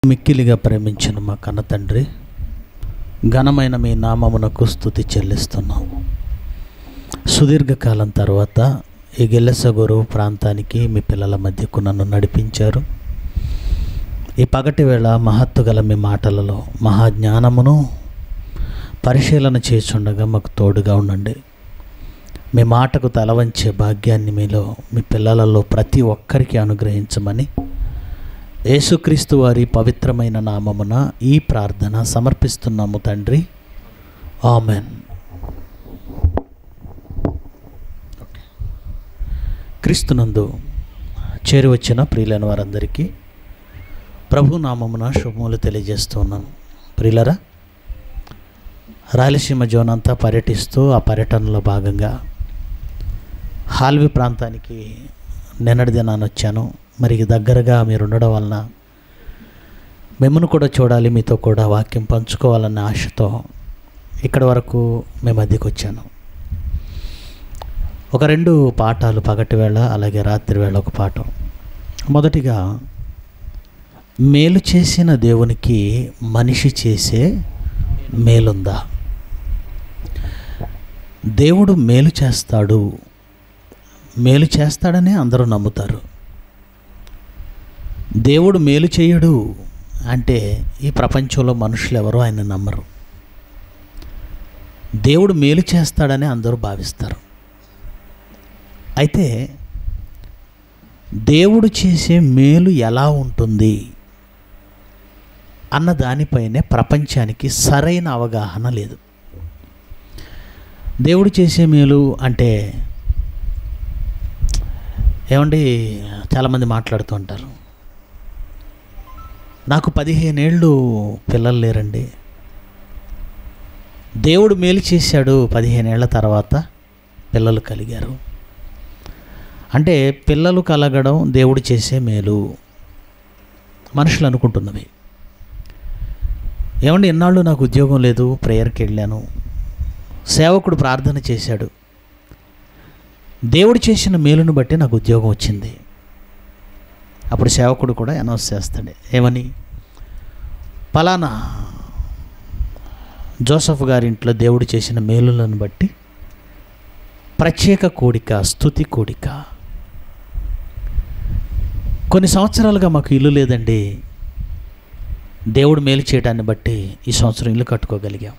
మిక్కిలిగా ప్రేమించిన మా కన్న తండ్రి ఘనమైన మీ నామమునకు స్థుతి చెల్లిస్తున్నాం సుదీర్ఘకాలం తర్వాత ఈ గెల్లెసగూరు ప్రాంతానికి మీ పిల్లల మధ్యకు నన్ను నడిపించారు ఈ పగటి వేళ మహత్తు గల మీ మాటలలో మహాజ్ఞానమును పరిశీలన చేస్తుండగా మాకు తోడుగా ఉండండి మీ మాటకు తల వంచే భాగ్యాన్ని మీలో మీ పిల్లలలో ప్రతి ఒక్కరికి అనుగ్రహించమని యేసుక్రీస్తు వారి పవిత్రమైన నామమున ఈ ప్రార్థన సమర్పిస్తున్నాము తండ్రి ఆమెన్ క్రీస్తునందు చేరి వచ్చిన ప్రియులైన వారందరికీ ప్రభు నామమున శుభములు తెలియజేస్తున్నాను ప్రియులరా రాయలసీమ జోన్ అంతా పర్యటిస్తూ ఆ పర్యటనలో భాగంగా హాల్వి ప్రాంతానికి నిన్నటి దినాన్ని వచ్చాను మరి దగ్గరగా మీరు ఉండడం వలన మిమ్మల్ని కూడా చూడాలి మీతో కూడా వాక్యం పంచుకోవాలన్న ఆశతో ఇక్కడి వరకు మీ మధ్యకి వచ్చాను ఒక రెండు పాఠాలు పగటి వేళ అలాగే రాత్రి వేళ ఒక పాఠం మొదటిగా మేలు చేసిన దేవునికి మనిషి చేసే మేలుందా దేవుడు మేలు చేస్తాడు మేలు చేస్తాడని అందరూ నమ్ముతారు దేవుడు మేలు చేయడు అంటే ఈ ప్రపంచంలో మనుషులు ఎవరో ఆయన నమ్మరు దేవుడు మేలు చేస్తాడని అందరూ భావిస్తారు అయితే దేవుడు చేసే మేలు ఎలా ఉంటుంది అన్న దానిపైనే ప్రపంచానికి సరైన అవగాహన లేదు దేవుడు చేసే మేలు అంటే ఏమండి చాలామంది మాట్లాడుతూ ఉంటారు నాకు పదిహేనేళ్ళు పిల్లలు లేరండి దేవుడు మేలు చేశాడు పదిహేనేళ్ల తర్వాత పిల్లలు కలిగారు అంటే పిల్లలు కలగడం దేవుడు చేసే మేలు మనుషులు అనుకుంటున్నవి ఏమండి ఎన్నాళ్ళు నాకు ఉద్యోగం లేదు ప్రేయర్కి వెళ్ళాను సేవకుడు ప్రార్థన చేశాడు దేవుడు చేసిన మేలును బట్టి నాకు ఉద్యోగం వచ్చింది అప్పుడు సేవకుడు కూడా అనౌన్స్ చేస్తాడు ఏమని పలానా జోసఫ్ గారి ఇంట్లో దేవుడు చేసిన మేలులను బట్టి ప్రత్యేక కోడిక స్థుతి కోడిక కొన్ని సంవత్సరాలుగా మాకు ఇల్లు లేదండి దేవుడు మేలు చేయడాన్ని బట్టి ఈ సంవత్సరం ఇల్లు కట్టుకోగలిగాం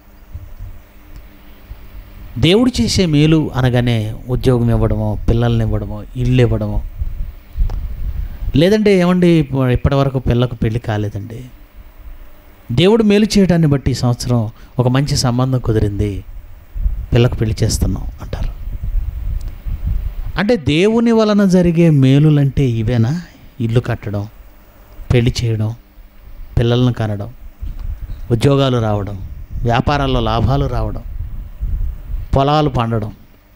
దేవుడు చేసే మేలు అనగానే ఉద్యోగం ఇవ్వడమో పిల్లల్ని ఇవ్వడమో ఇల్లు ఇవ్వడమో లేదంటే ఏమండి ఇప్పటివరకు పిల్లకు పెళ్ళి కాలేదండి దేవుడు మేలు చేయడాన్ని బట్టి ఈ సంవత్సరం ఒక మంచి సంబంధం కుదిరింది పిల్లకు పెళ్లి చేస్తున్నాం అంటారు అంటే దేవుని వలన జరిగే మేలులంటే ఇవేనా ఇల్లు కట్టడం పెళ్లి చేయడం పిల్లలను కనడం ఉద్యోగాలు రావడం వ్యాపారాల్లో లాభాలు రావడం పొలాలు పండడం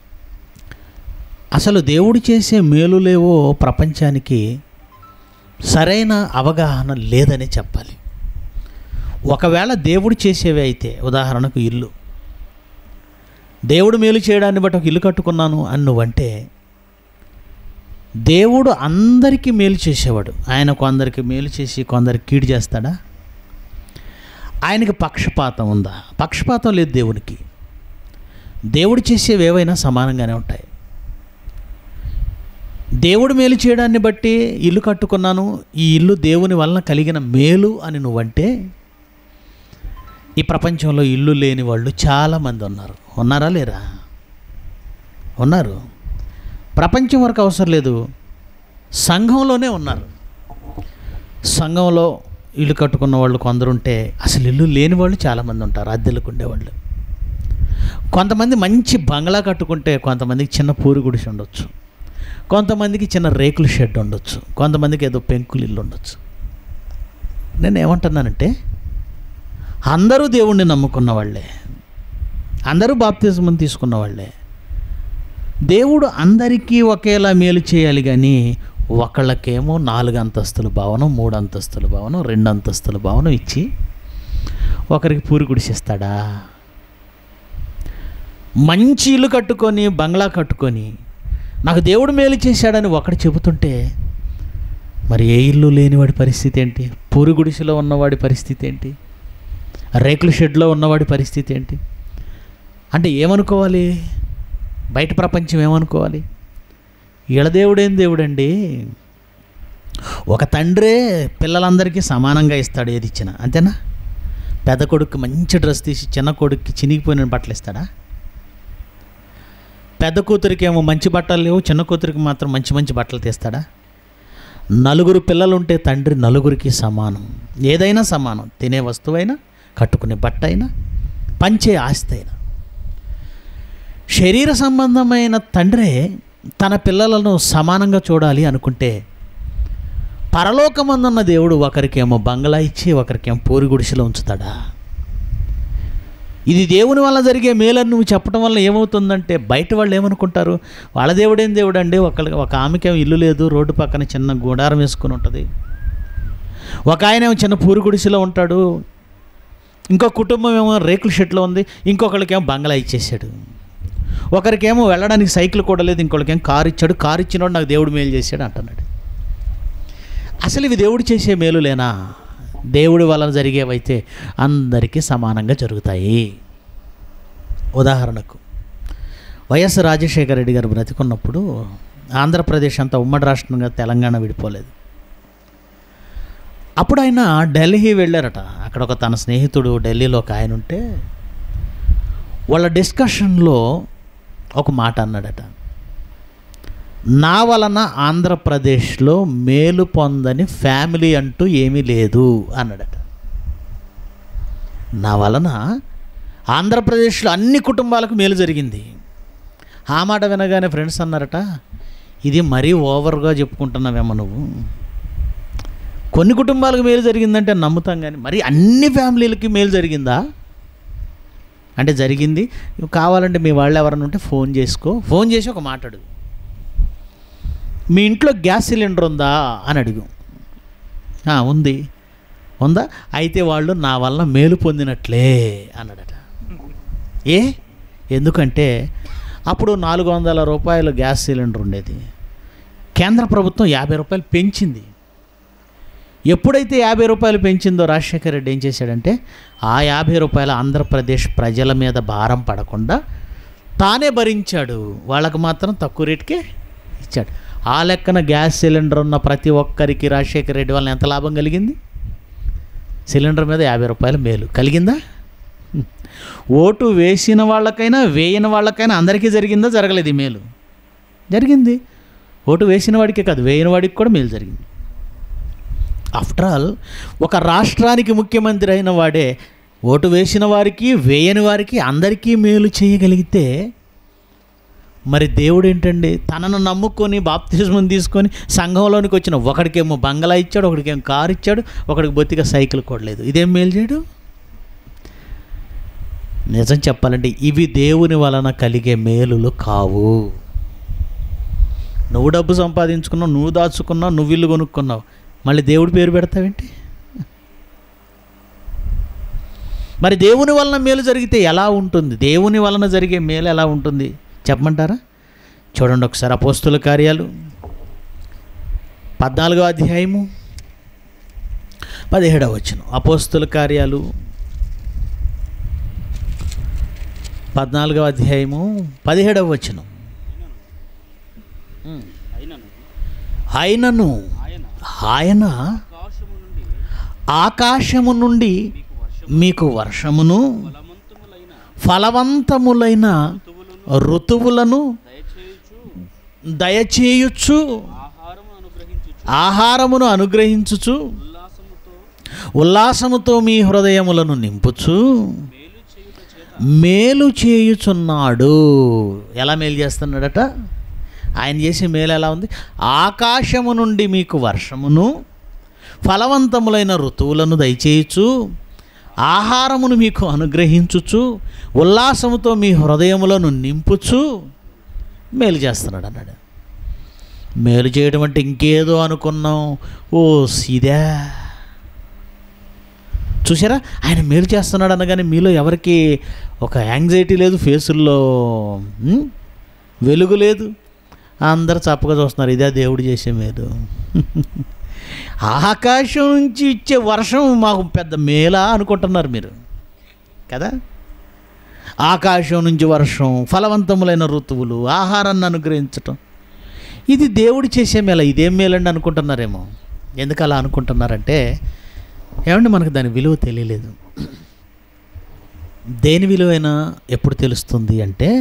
అసలు దేవుడు చేసే మేలులేవో ప్రపంచానికి సరైన అవగాహన లేదని చెప్పాలి ఒకవేళ దేవుడు చేసేవి అయితే ఉదాహరణకు ఇల్లు దేవుడు మేలు చేయడాన్ని బట్టి ఒక ఇల్లు కట్టుకున్నాను అని నువ్వంటే దేవుడు అందరికీ మేలు చేసేవాడు ఆయన కొందరికి మేలు చేసి కొందరికి కీడు చేస్తాడా ఆయనకి పక్షపాతం ఉందా పక్షపాతం లేదు దేవునికి దేవుడు చేసేవి ఏవైనా సమానంగానే ఉంటాయి దేవుడు మేలు చేయడాన్ని బట్టి ఇల్లు కట్టుకున్నాను ఈ ఇల్లు దేవుని వలన కలిగిన మేలు అని నువ్వంటే ఈ ప్రపంచంలో ఇల్లు లేని వాళ్ళు చాలామంది ఉన్నారు ఉన్నారా లేరా ఉన్నారు ప్రపంచం వరకు అవసరం లేదు సంఘంలోనే ఉన్నారు సంఘంలో ఇల్లు కట్టుకున్న వాళ్ళు కొందరు ఉంటే అసలు ఇల్లు లేని వాళ్ళు చాలామంది ఉంటారు అద్దెలకు ఉండేవాళ్ళు కొంతమంది మంచి బంగ్లా కట్టుకుంటే కొంతమందికి చిన్న పూరి గుడిసి ఉండొచ్చు కొంతమందికి చిన్న రేకుల షెడ్ ఉండొచ్చు కొంతమందికి ఏదో పెంకులు ఇల్లు ఉండొచ్చు నేను ఏమంటున్నానంటే అందరూ దేవుణ్ణి నమ్ముకున్న వాళ్ళే అందరూ బాప్తిజం తీసుకున్న వాళ్ళే దేవుడు అందరికీ ఒకేలా మేలు చేయాలి కానీ ఒకళ్ళకేమో నాలుగు అంతస్తుల భవనం మూడు అంతస్తుల భవనం రెండు అంతస్తుల భవనం ఇచ్చి ఒకరికి పూరి గుడిసిస్తాడా మంచి ఇల్లు కట్టుకొని బంగ్లా కట్టుకొని నాకు దేవుడు మేలు చేశాడని ఒకడు చెబుతుంటే మరి ఏ ఇల్లు లేనివాడి పరిస్థితి ఏంటి పూరి గుడిసెలో ఉన్నవాడి పరిస్థితి ఏంటి రేకుల షెడ్లో ఉన్నవాడి పరిస్థితి ఏంటి అంటే ఏమనుకోవాలి బయట ప్రపంచం ఏమనుకోవాలి ఇళదేవుడేం దేవుడండి ఒక తండ్రే పిల్లలందరికీ సమానంగా ఇస్తాడు ఏది ఇచ్చినా అంతేనా పెద్ద కొడుకు మంచి డ్రెస్ తీసి చిన్న కొడుక్కి చినిగిపోయిన బట్టలు ఇస్తాడా పెద్ద కూతురికి ఏమో మంచి బట్టలు లేవు చిన్న కూతురికి మాత్రం మంచి మంచి బట్టలు తీస్తాడా నలుగురు పిల్లలు ఉంటే తండ్రి నలుగురికి సమానం ఏదైనా సమానం తినే వస్తువైనా కట్టుకునే బట్ట అయినా పంచే ఆస్తి అయినా శరీర సంబంధమైన తండ్రే తన పిల్లలను సమానంగా చూడాలి అనుకుంటే పరలోకమందున్న దేవుడు ఒకరికేమో బంగ్లా ఇచ్చి ఒకరికేమో పూరి గుడిసెలో ఉంచుతాడా ఇది దేవుని వల్ల జరిగే మేలని నువ్వు చెప్పడం వల్ల ఏమవుతుందంటే బయట వాళ్ళు ఏమనుకుంటారు వాళ్ళ దేవుడేం దేవుడు అండి ఒకళ్ళకి ఒక ఆమెకేమో ఇల్లు లేదు రోడ్డు పక్కన చిన్న గుడారం వేసుకుని ఉంటుంది ఒక ఆయన ఏమో చిన్న పూరి గుడిసెలో ఉంటాడు ఇంకో కుటుంబం ఏమో రేకుల షెట్లో ఉంది ఇంకొకరికేమో బంగ్లా ఇచ్చేసాడు ఒకరికేమో వెళ్ళడానికి సైకిల్ కూడా లేదు ఇంకొకరికేమో కారు ఇచ్చాడు కారు ఇచ్చినోడు నాకు దేవుడు మేలు చేశాడు అంటున్నాడు అసలు ఇవి దేవుడు చేసే మేలులేనా దేవుడి వలన జరిగేవైతే అందరికీ సమానంగా జరుగుతాయి ఉదాహరణకు వైఎస్ రాజశేఖర రెడ్డి గారు బ్రతికున్నప్పుడు ఆంధ్రప్రదేశ్ అంతా ఉమ్మడి రాష్ట్రంగా తెలంగాణ విడిపోలేదు అప్పుడు ఆయన ఢిల్లీ వెళ్ళారట అక్కడ ఒక తన స్నేహితుడు ఢిల్లీలో ఒక ఆయన ఉంటే వాళ్ళ డిస్కషన్లో ఒక మాట అన్నాడట నా వలన ఆంధ్రప్రదేశ్లో మేలు పొందని ఫ్యామిలీ అంటూ ఏమీ లేదు అన్నాడట నా వలన ఆంధ్రప్రదేశ్లో అన్ని కుటుంబాలకు మేలు జరిగింది ఆ మాట వినగానే ఫ్రెండ్స్ అన్నారట ఇది మరీ ఓవర్గా చెప్పుకుంటున్నావేమో నువ్వు కొన్ని కుటుంబాలకు మేలు జరిగిందంటే నమ్ముతాం కానీ మరి అన్ని ఫ్యామిలీలకి మేలు జరిగిందా అంటే జరిగింది కావాలంటే మీ వాళ్ళు ఎవరైనా ఉంటే ఫోన్ చేసుకో ఫోన్ చేసి ఒక మాట అడుగు మీ ఇంట్లో గ్యాస్ సిలిండర్ ఉందా అని అడుగు "ఆ, ఉంది ఉందా అయితే వాళ్ళు నా వల్ల మేలు పొందినట్లే అన్నాడట ఏ ఎందుకంటే అప్పుడు నాలుగు వందల రూపాయలు గ్యాస్ సిలిండర్ ఉండేది కేంద్ర ప్రభుత్వం యాభై రూపాయలు పెంచింది ఎప్పుడైతే యాభై రూపాయలు పెంచిందో రాజశేఖర రెడ్డి ఏం చేశాడంటే ఆ యాభై రూపాయలు ఆంధ్రప్రదేశ్ ప్రజల మీద భారం పడకుండా తానే భరించాడు వాళ్ళకు మాత్రం తక్కువ రేటుకే ఇచ్చాడు ఆ లెక్కన గ్యాస్ సిలిండర్ ఉన్న ప్రతి ఒక్కరికి రాజశేఖర రెడ్డి వల్ల ఎంత లాభం కలిగింది సిలిండర్ మీద యాభై రూపాయలు మేలు కలిగిందా హ్మ్. ఓటు వేసిన వాళ్ళకైనా వేయని వాళ్ళకైనా అందరికీ జరిగిందా జరగలేదు ఈ మేలు జరిగింది ఓటు వేసిన వాడికే కాదు వేయని వాడికి కూడా మేలు జరిగింది ఆఫ్టర్ ఆల్ ఒక రాష్ట్రానికి ముఖ్యమంత్రి అయిన వాడే ఓటు వేసిన వారికి వేయని వారికి అందరికీ మేలు చేయగలిగితే మరి దేవుడు ఏంటండి తనను నమ్ముకొని బాప్తిజం తీసుకొని సంఘంలోనికి వచ్చిన ఒకడికేమో బంగ్లా ఇచ్చాడు ఒకడికేమో కారు ఇచ్చాడు ఒకడికి బొత్తిగా సైకిల్ కూడా లేదు ఇదేం మేలు చేయడు నిజం చెప్పాలంటే ఇవి దేవుని వలన కలిగే మేలులు కావు నువ్వు డబ్బు సంపాదించుకున్నావు నువ్వు దాచుకున్నావు నువ్వు ఇల్లు కొనుక్కున్నావు మళ్ళీ దేవుడి పేరు పెడతావేంటి మరి దేవుని వలన మేలు జరిగితే ఎలా ఉంటుంది దేవుని వలన జరిగే మేలు ఎలా ఉంటుంది చెప్పమంటారా చూడండి ఒకసారి అపోస్తుల కార్యాలు పద్నాలుగో అధ్యాయము పదిహేడవ వచనం అపోస్తుల కార్యాలు పద్నాలుగవ అధ్యాయము పదిహేడవ వచనం ఉమ్. అయినను ఆయనను ఆయన ఆయన ఆకాశము నుండి ఆకాశము నుండి మీకు వర్షం మీకు వర్షమును బలవంతములైన ఫలవంతములైన ఋతువులను ఋతువులను దయచేయుచు దయచేయుచు ఆహారము అనుగ్రహించుచు ఆహారమును అనుగ్రహించుచు ఉల్లాసముతో ఉల్లాసముతో మీ హృదయములను నింపుచు మేలు చేయుట చేత మేలు చేయుచున్నాడు ఎలా మేలు చేస్తున్నాడట ఆయన చేసే మేలు ఎలా ఉంది ఆకాశము నుండి మీకు వర్షమును ఫలవంతములైన ఋతువులను దయచేయచ్చు ఆహారమును మీకు అనుగ్రహించుచు ఉల్లాసముతో మీ హృదయములను నింపుచు మేలు చేస్తున్నాడు అన్నాడు మేలు చేయడం అంటే ఇంకేదో అనుకున్నాం ఓ సీదా చూసారా ఆయన మేలు చేస్తున్నాడు అనగానే మీలో ఎవరికి ఒక యాంగ్జైటీ లేదు ఫేసుల్లో ఉమ్, వెలుగు లేదు అందరు చప్పగా చూస్తున్నారు ఇదే దేవుడు చేసే మేలు ఆకాశం నుంచి ఇచ్చే వర్షం మాకు పెద్ద మేలా అనుకుంటున్నారు మీరు కదా ఆకాశం నుంచి వర్షం ఫలవంతములైన ఋతువులు ఆహారాన్ని అనుగ్రహించటం ఇది దేవుడు చేసే మేళ ఇదేం మేలండి అనుకుంటున్నారేమో ఎందుకు అలా అనుకుంటున్నారంటే ఏమండి మనకు దాని విలువ తెలియలేదు దేని విలువైనా ఎప్పుడు తెలుస్తుంది అంటే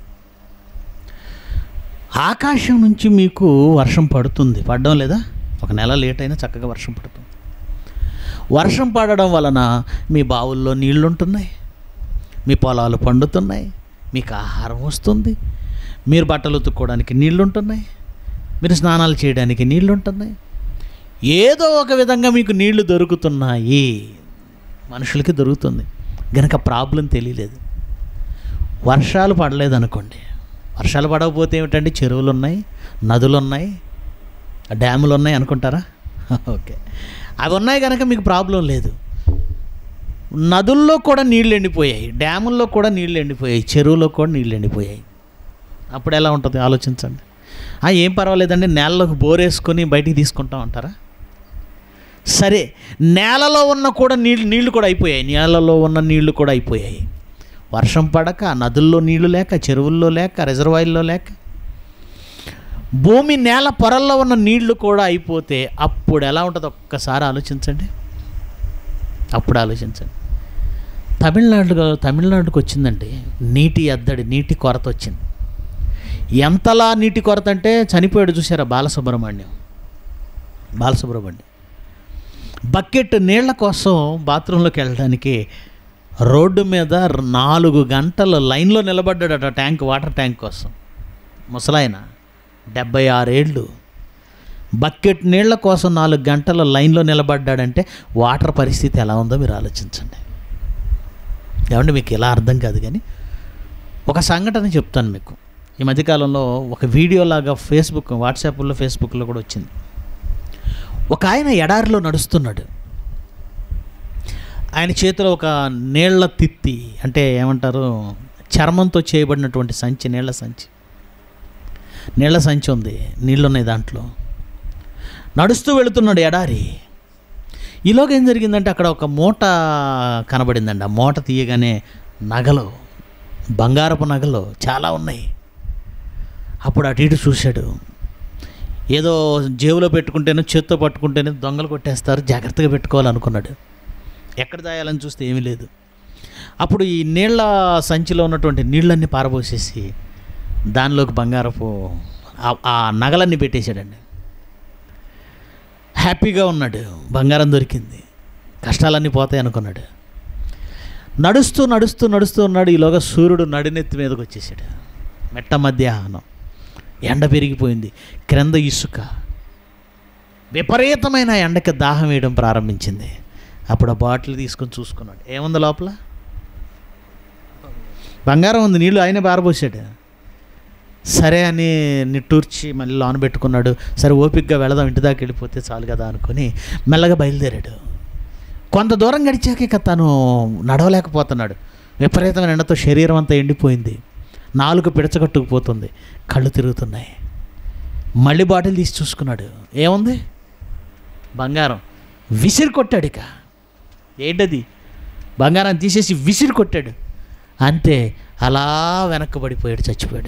ఆకాశం నుంచి మీకు వర్షం పడుతుంది పడడం లేదా ఒక నెల లేట్ అయినా చక్కగా వర్షం పడుతుంది వర్షం పడడం వలన మీ బావుల్లో నీళ్లు ఉంటున్నాయి మీ పొలాలు పండుతున్నాయి మీకు ఆహారం వస్తుంది మీరు బట్టలు ఉతుక్కోవడానికి నీళ్లు ఉంటున్నాయి మీరు స్నానాలు చేయడానికి నీళ్లు ఉంటున్నాయి ఏదో ఒక విధంగా మీకు నీళ్లు దొరుకుతున్నాయి మనుషులకి దొరుకుతుంది గనక ప్రాబ్లం తెలియలేదు వర్షాలు పడలేదు అనుకోండి వర్షాలు పడకపోతే ఏమిటండి చెరువులు ఉన్నాయి నదులు ఉన్నాయి డ్యాములు ఉన్నాయి అనుకుంటారా ఓకే అవి ఉన్నాయి కనుక మీకు ప్రాబ్లం లేదు నదుల్లో కూడా నీళ్ళు ఎండిపోయాయి డ్యాముల్లో కూడా నీళ్ళు ఎండిపోయాయి చెరువులో కూడా నీళ్ళు ఎండిపోయాయి అప్పుడు ఎలా ఉంటుంది ఆలోచించండి ఆ, ఏం పర్వాలేదండి నేలలోకి బోరేసుకొని బయటికి తీసుకుంటాం అంటారా సరే నేలలో ఉన్న కూడా నీళ్ళు నీళ్లు కూడా అయిపోయాయి నేలలో ఉన్న నీళ్లు కూడా అయిపోయాయి వర్షం పడక నదుల్లో నీళ్లు లేక చెరువుల్లో లేక రిజర్వాయర్లో లేక భూమి నేల పొరల్లో ఉన్న నీళ్లు కూడా అయిపోతే అప్పుడు ఎలా ఉంటుందో ఒక్కసారి ఆలోచించండి అప్పుడు ఆలోచించండి తమిళనాడులో తమిళనాడుకు వచ్చిందండి నీటి ఎద్దడి నీటి కొరత వచ్చింది ఎంతలా నీటి కొరత అంటే చనిపోయాడు చూసారా బాలసుబ్రహ్మణ్యం బాలసుబ్రహ్మణ్యం బకెట్ నీళ్ల కోసం బాత్రూంలోకి వెళ్ళడానికి రోడ్డు మీద నాలుగు గంటలు లైన్లో నిలబడ్డాడట ట్యాంక్ వాటర్ ట్యాంక్ కోసం ముసలాయన డెబ్బై ఆరేళ్ళు బకెట్ నీళ్ల కోసం నాలుగు గంటల లైన్లో నిలబడ్డాడంటే వాటర్ పరిస్థితి ఎలా ఉందో మీరు ఆలోచించండి ఏమంటే మీకు ఎలా అర్థం కాదు కానీ ఒక సంఘటన చెప్తాను మీకు ఈ మధ్యకాలంలో ఒక వీడియో లాగా ఫేస్బుక్ వాట్సాప్లో ఫేస్బుక్లో కూడా వచ్చింది ఒక ఆయన ఎడారిలో నడుస్తున్నాడు ఆయన చేతిలో ఒక నీళ్ల తిత్తి అంటే ఏమంటారు చర్మంతో చేయబడినటువంటి సంచి నీళ్ల సంచి నీళ్ల సంచి ఉంది నీళ్ళు ఉన్నాయి దాంట్లో నడుస్తూ వెళుతున్నాడు ఎడారి ఈలోగా ఏం జరిగిందంటే అక్కడ ఒక మూట కనబడిందండి ఆ మూట తీయగానే నగలు బంగారపు నగలు చాలా ఉన్నాయి అప్పుడు అటు ఇటు చూశాడు ఏదో జేబులో పెట్టుకుంటేనే చేత్తో పట్టుకుంటేనే దొంగలు కొట్టేస్తారు జాగ్రత్తగా పెట్టుకోవాలనుకున్నాడు ఎక్కడ దాయాలని చూస్తే ఏమీ లేదు అప్పుడు ఈ నీళ్ళ సంచిలో ఉన్నటువంటి నీళ్ళన్నీ పారబోసేసి దానిలోకి బంగారపు ఆ- ఆ నగలన్నీ పెట్టేశాడండి హ్యాపీగా ఉన్నాడు బంగారం దొరికింది కష్టాలన్నీ పోతాయి అనుకున్నాడు నడుస్తూ నడుస్తూ నడుస్తూ ఉన్నాడు ఈలోగా సూర్యుడు నడినెత్తి మీదకి వచ్చేసాడు మెట్ట మధ్యాహ్నం ఎండ పెరిగిపోయింది క్రింద ఇసుక విపరీతమైన ఎండకి దాహం వేయడం ప్రారంభించింది అప్పుడు ఆ బాటిల్ తీసుకొని చూసుకున్నాడు ఏముంది లోపల బంగారం ఉంది నీళ్ళు ఆయన బారబోసాడు సరే అని నిట్టూర్చి మళ్ళీ లోన పెట్టుకున్నాడు సరే ఓపికగా వెళదాం ఇంటి దాకా వెళ్ళిపోతే చాలు కదా అనుకుని మెల్లగా బయలుదేరాడు కొంత దూరం గడిచాక ఇక తను నడవలేకపోతున్నాడు విపరీతమైన ఎండతో శరీరం అంతా ఎండిపోయింది నాలుగు పిడచగట్టుకుపోతుంది కళ్ళు తిరుగుతున్నాయి మళ్ళీ బాటిల్ తీసి చూసుకున్నాడు ఏముంది బంగారం విసిరి కొట్టాడు ఇక ఏంటది బంగారం తీసేసి విసిరి కొట్టాడు అంతే అలా వెనక్కి పడిపోయాడు చచ్చిపోయాడు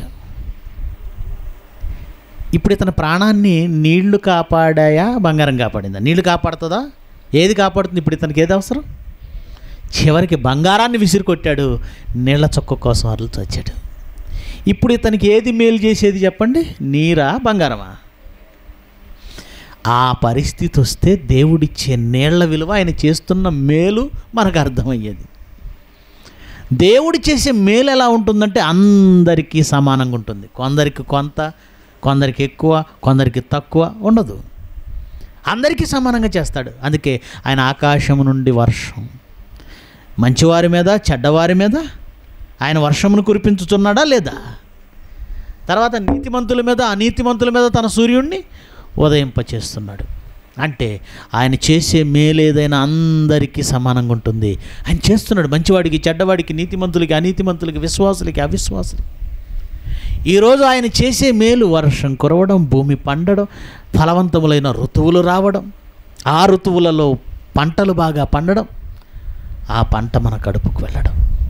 ఇప్పుడు ఇతని ప్రాణాన్ని నీళ్లు కాపాడాయా బంగారం కాపాడిందా నీళ్లు కాపాడుతుందా ఏది కాపాడుతుంది ఇప్పుడు ఇతనికి ఏది అవసరం చివరికి బంగారాన్ని విసిరి కొట్టాడు నీళ్ల చొక్క కోసం అరలు చచ్చాడు ఇప్పుడు ఇతనికి ఏది మేలు చేసేది చెప్పండి నీరా బంగారమా ఆ పరిస్థితి వస్తే దేవుడిచ్చే నీళ్ల విలువ ఆయన చేస్తున్న మేలు మనకు అర్థమయ్యేది దేవుడు చేసే మేలు ఎలా ఉంటుందంటే అందరికీ సమానంగా ఉంటుంది కొందరికి కొంత కొందరికి ఎక్కువ కొందరికి తక్కువ ఉండదు అందరికీ సమానంగా చేస్తాడు అందుకే ఆయన ఆకాశం నుండి వర్షం మంచివారి మీద చెడ్డవారి మీద ఆయన వర్షమును కురిపించుచున్నాడా లేదా తర్వాత నీతిమంతుల మీద అనీతిమంతుల మీద తన సూర్యుడిని ఉదయింపచేస్తున్నాడు అంటే ఆయన చేసే మేలు ఏదైనా అందరికీ సమానంగా ఉంటుంది ఆయన చేస్తున్నాడు మంచివాడికి చెడ్డవాడికి నీతిమంతులకి అనీతిమంతులకి విశ్వాసులకి అవిశ్వాసులకి ఈరోజు ఆయన చేసే మేలు వర్షం కురవడం భూమి పండడం ఫలవంతములైన ఋతువులు రావడం ఆ ఋతువులలో పంటలు బాగా పండడం ఆ పంట మన కడుపుకు వెళ్ళడం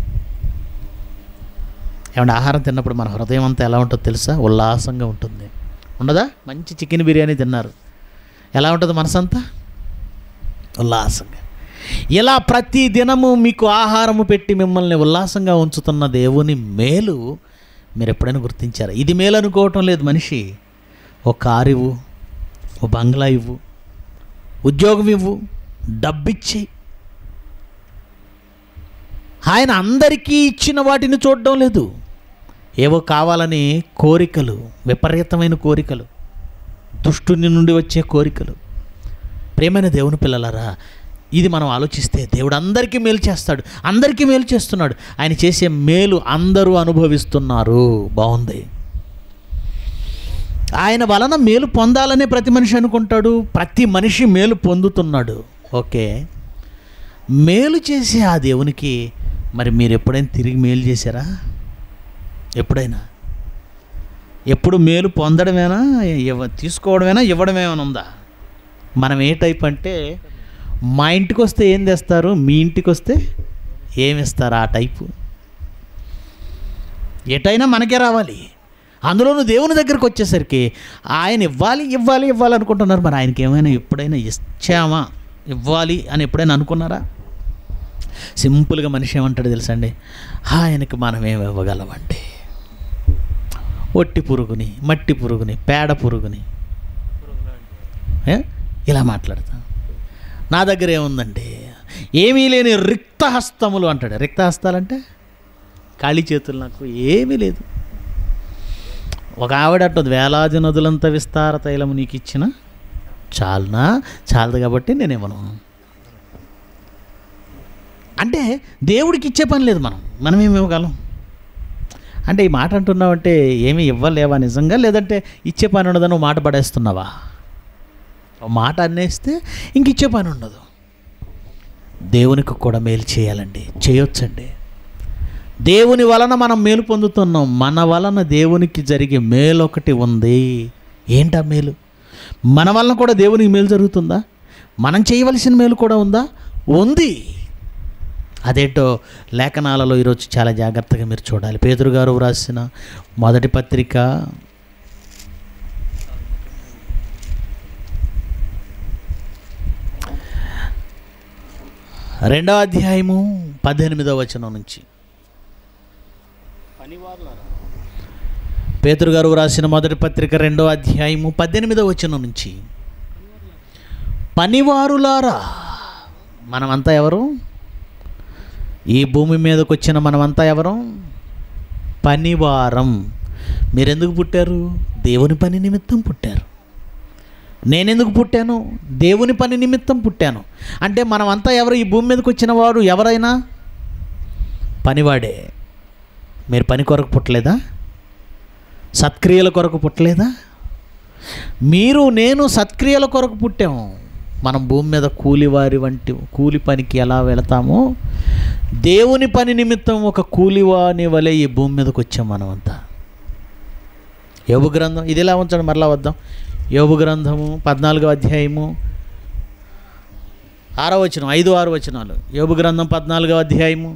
ఏమంటే ఆహారం తిన్నప్పుడు మన హృదయం అంతా ఎలా ఉంటుందో తెలుసా ఉల్లాసంగా ఉంటుంది ఉండదా మంచి చికెన్ బిర్యానీ తిన్నారు ఎలా ఉంటుంది మనసంతా ఉల్లాసంగా ఇలా ప్రతి దినము మీకు ఆహారము పెట్టి మిమ్మల్ని ఉల్లాసంగా ఉంచుతున్న దేవుని మేలు మీరు ఎప్పుడైనా గుర్తించారా ఇది మేలు అనుకోవటం లేదు మనిషి ఓ కారు ఇవ్వు ఓ బంగ్లా ఇవ్వు ఉద్యోగం ఇవ్వు డబ్బిచ్చి ఆయన అందరికీ ఇచ్చిన వాటిని చూడడం లేదు ఏవో కావాలని కోరికలు విపరీతమైన కోరికలు దుష్టుని నుండి వచ్చే కోరికలు ప్రేమైన దేవుని పిల్లలారా ఇది మనం ఆలోచిస్తే దేవుడు అందరికీ మేలు చేస్తాడు అందరికీ మేలు చేస్తున్నాడు ఆయన చేసే మేలు అందరూ అనుభవిస్తున్నారు బాగుంది ఆయన వలన మేలు పొందాలనే ప్రతి మనిషి అనుకుంటాడు ప్రతి మనిషి మేలు పొందుతున్నాడు ఓకే మేలు చేసే ఆ దేవునికి మరి మీరు ఎప్పుడైనా తిరిగి మేలు చేశారా ఎప్పుడైనా ఎప్పుడు మేలు పొందడమేనా ఇవ్వ తీసుకోవడమేనా ఇవ్వడమేమైనా ఉందా మనం ఏ టైప్ అంటే మా ఇంటికి వస్తే ఏం తెస్తారు మీ ఇంటికి వస్తే ఏమి ఇస్తారు ఆ టైపు ఎటైనా మనకే రావాలి అందులోనూ దేవుని దగ్గరికి వచ్చేసరికి ఆయన ఇవ్వాలి ఇవ్వాలి ఇవ్వాలి అనుకుంటున్నారు మరి ఆయనకి ఏమైనా ఎప్పుడైనా ఇచ్చామా ఇవ్వాలి అని ఎప్పుడైనా అనుకున్నారా సింపుల్గా మనిషి ఏమంటాడు తెలుసండి ఆయనకి మనం ఏమి ఇవ్వగలమండి ఒట్టి పురుగుని మట్టి పురుగుని పేడ పురుగుని ఏ? ఇలా మాట్లాడతాం నా దగ్గర ఏముందండి ఏమీ లేని రిక్తహస్తములు అంటాడు రిక్తహస్తాలంటే ఖాళీ చేతులు నాకు ఏమీ లేదు ఒక ఆవిడ అంటుంది వేలాది నదులంత విస్తార తైలము నీకు ఇచ్చిన చాలునా చాలదు కాబట్టి నేను ఇవ్వను అంటే దేవుడికి ఇచ్చే పని లేదు మనం మనం ఏమి ఇవ్వగలం అంటే ఈ మాట అంటున్నావంటే ఏమీ ఇవ్వలేవా నిజంగా లేదంటే ఇచ్చే పని ఉండదని నువ్వు మాట పడేస్తున్నావా ఓ మాట అనేస్తే ఇంక ఇచ్చే పని ఉండదు దేవునికి కూడా మేలు చేయాలండి చేయొచ్చండి దేవుని వలన మనం మేలు పొందుతున్నాం మన వలన దేవునికి జరిగే మేలు ఒకటి ఉంది ఏంటా మేలు మన వలన కూడా దేవునికి మేలు జరుగుతుందా మనం చేయవలసిన మేలు కూడా ఉందా ఉంది అదేంటో లేఖనాలలో ఈరోజు చాలా జాగ్రత్తగా మీరు చూడాలి పేదరు గారు వ్రాసిన మొదటి పత్రిక రెండవ అధ్యాయము పద్దెనిమిదవ వచనం నుంచి పనివారులారా పేతురు గారు రాసిన మొదటి పత్రిక రెండో అధ్యాయము పద్దెనిమిదవ వచనం నుంచి పనివారులారా మనమంతా ఎవరు ఈ భూమి మీదకి వచ్చిన మనమంతా ఎవరు పనివారం మీరెందుకు పుట్టారు దేవుని పని నిమిత్తం పుట్టారు నేనెందుకు పుట్టాను దేవుని పని నిమిత్తం పుట్టాను అంటే మనమంతా ఎవరు ఈ భూమి మీదకి వచ్చిన వారు ఎవరైనా పనివాడే మీరు పని కొరకు పుట్టలేదా సత్క్రియల కొరకు పుట్టలేదా మీరు నేను సత్క్రియల కొరకు పుట్టాము మనం భూమి మీద కూలివారి వంటి కూలి పనికి ఎలా వెళతామో దేవుని పని నిమిత్తం ఒక కూలివాని వలె ఈ భూమి మీదకి వచ్చాం మనమంతా యోబు గ్రంథం ఇది ఎలా ఉంచండి మరలా వద్దాం యోబు గ్రంథము పద్నాలుగో అధ్యాయము ఆరో వచనం ఐదు ఆరు వచనాలు యోబు గ్రంథం పద్నాలుగో అధ్యాయము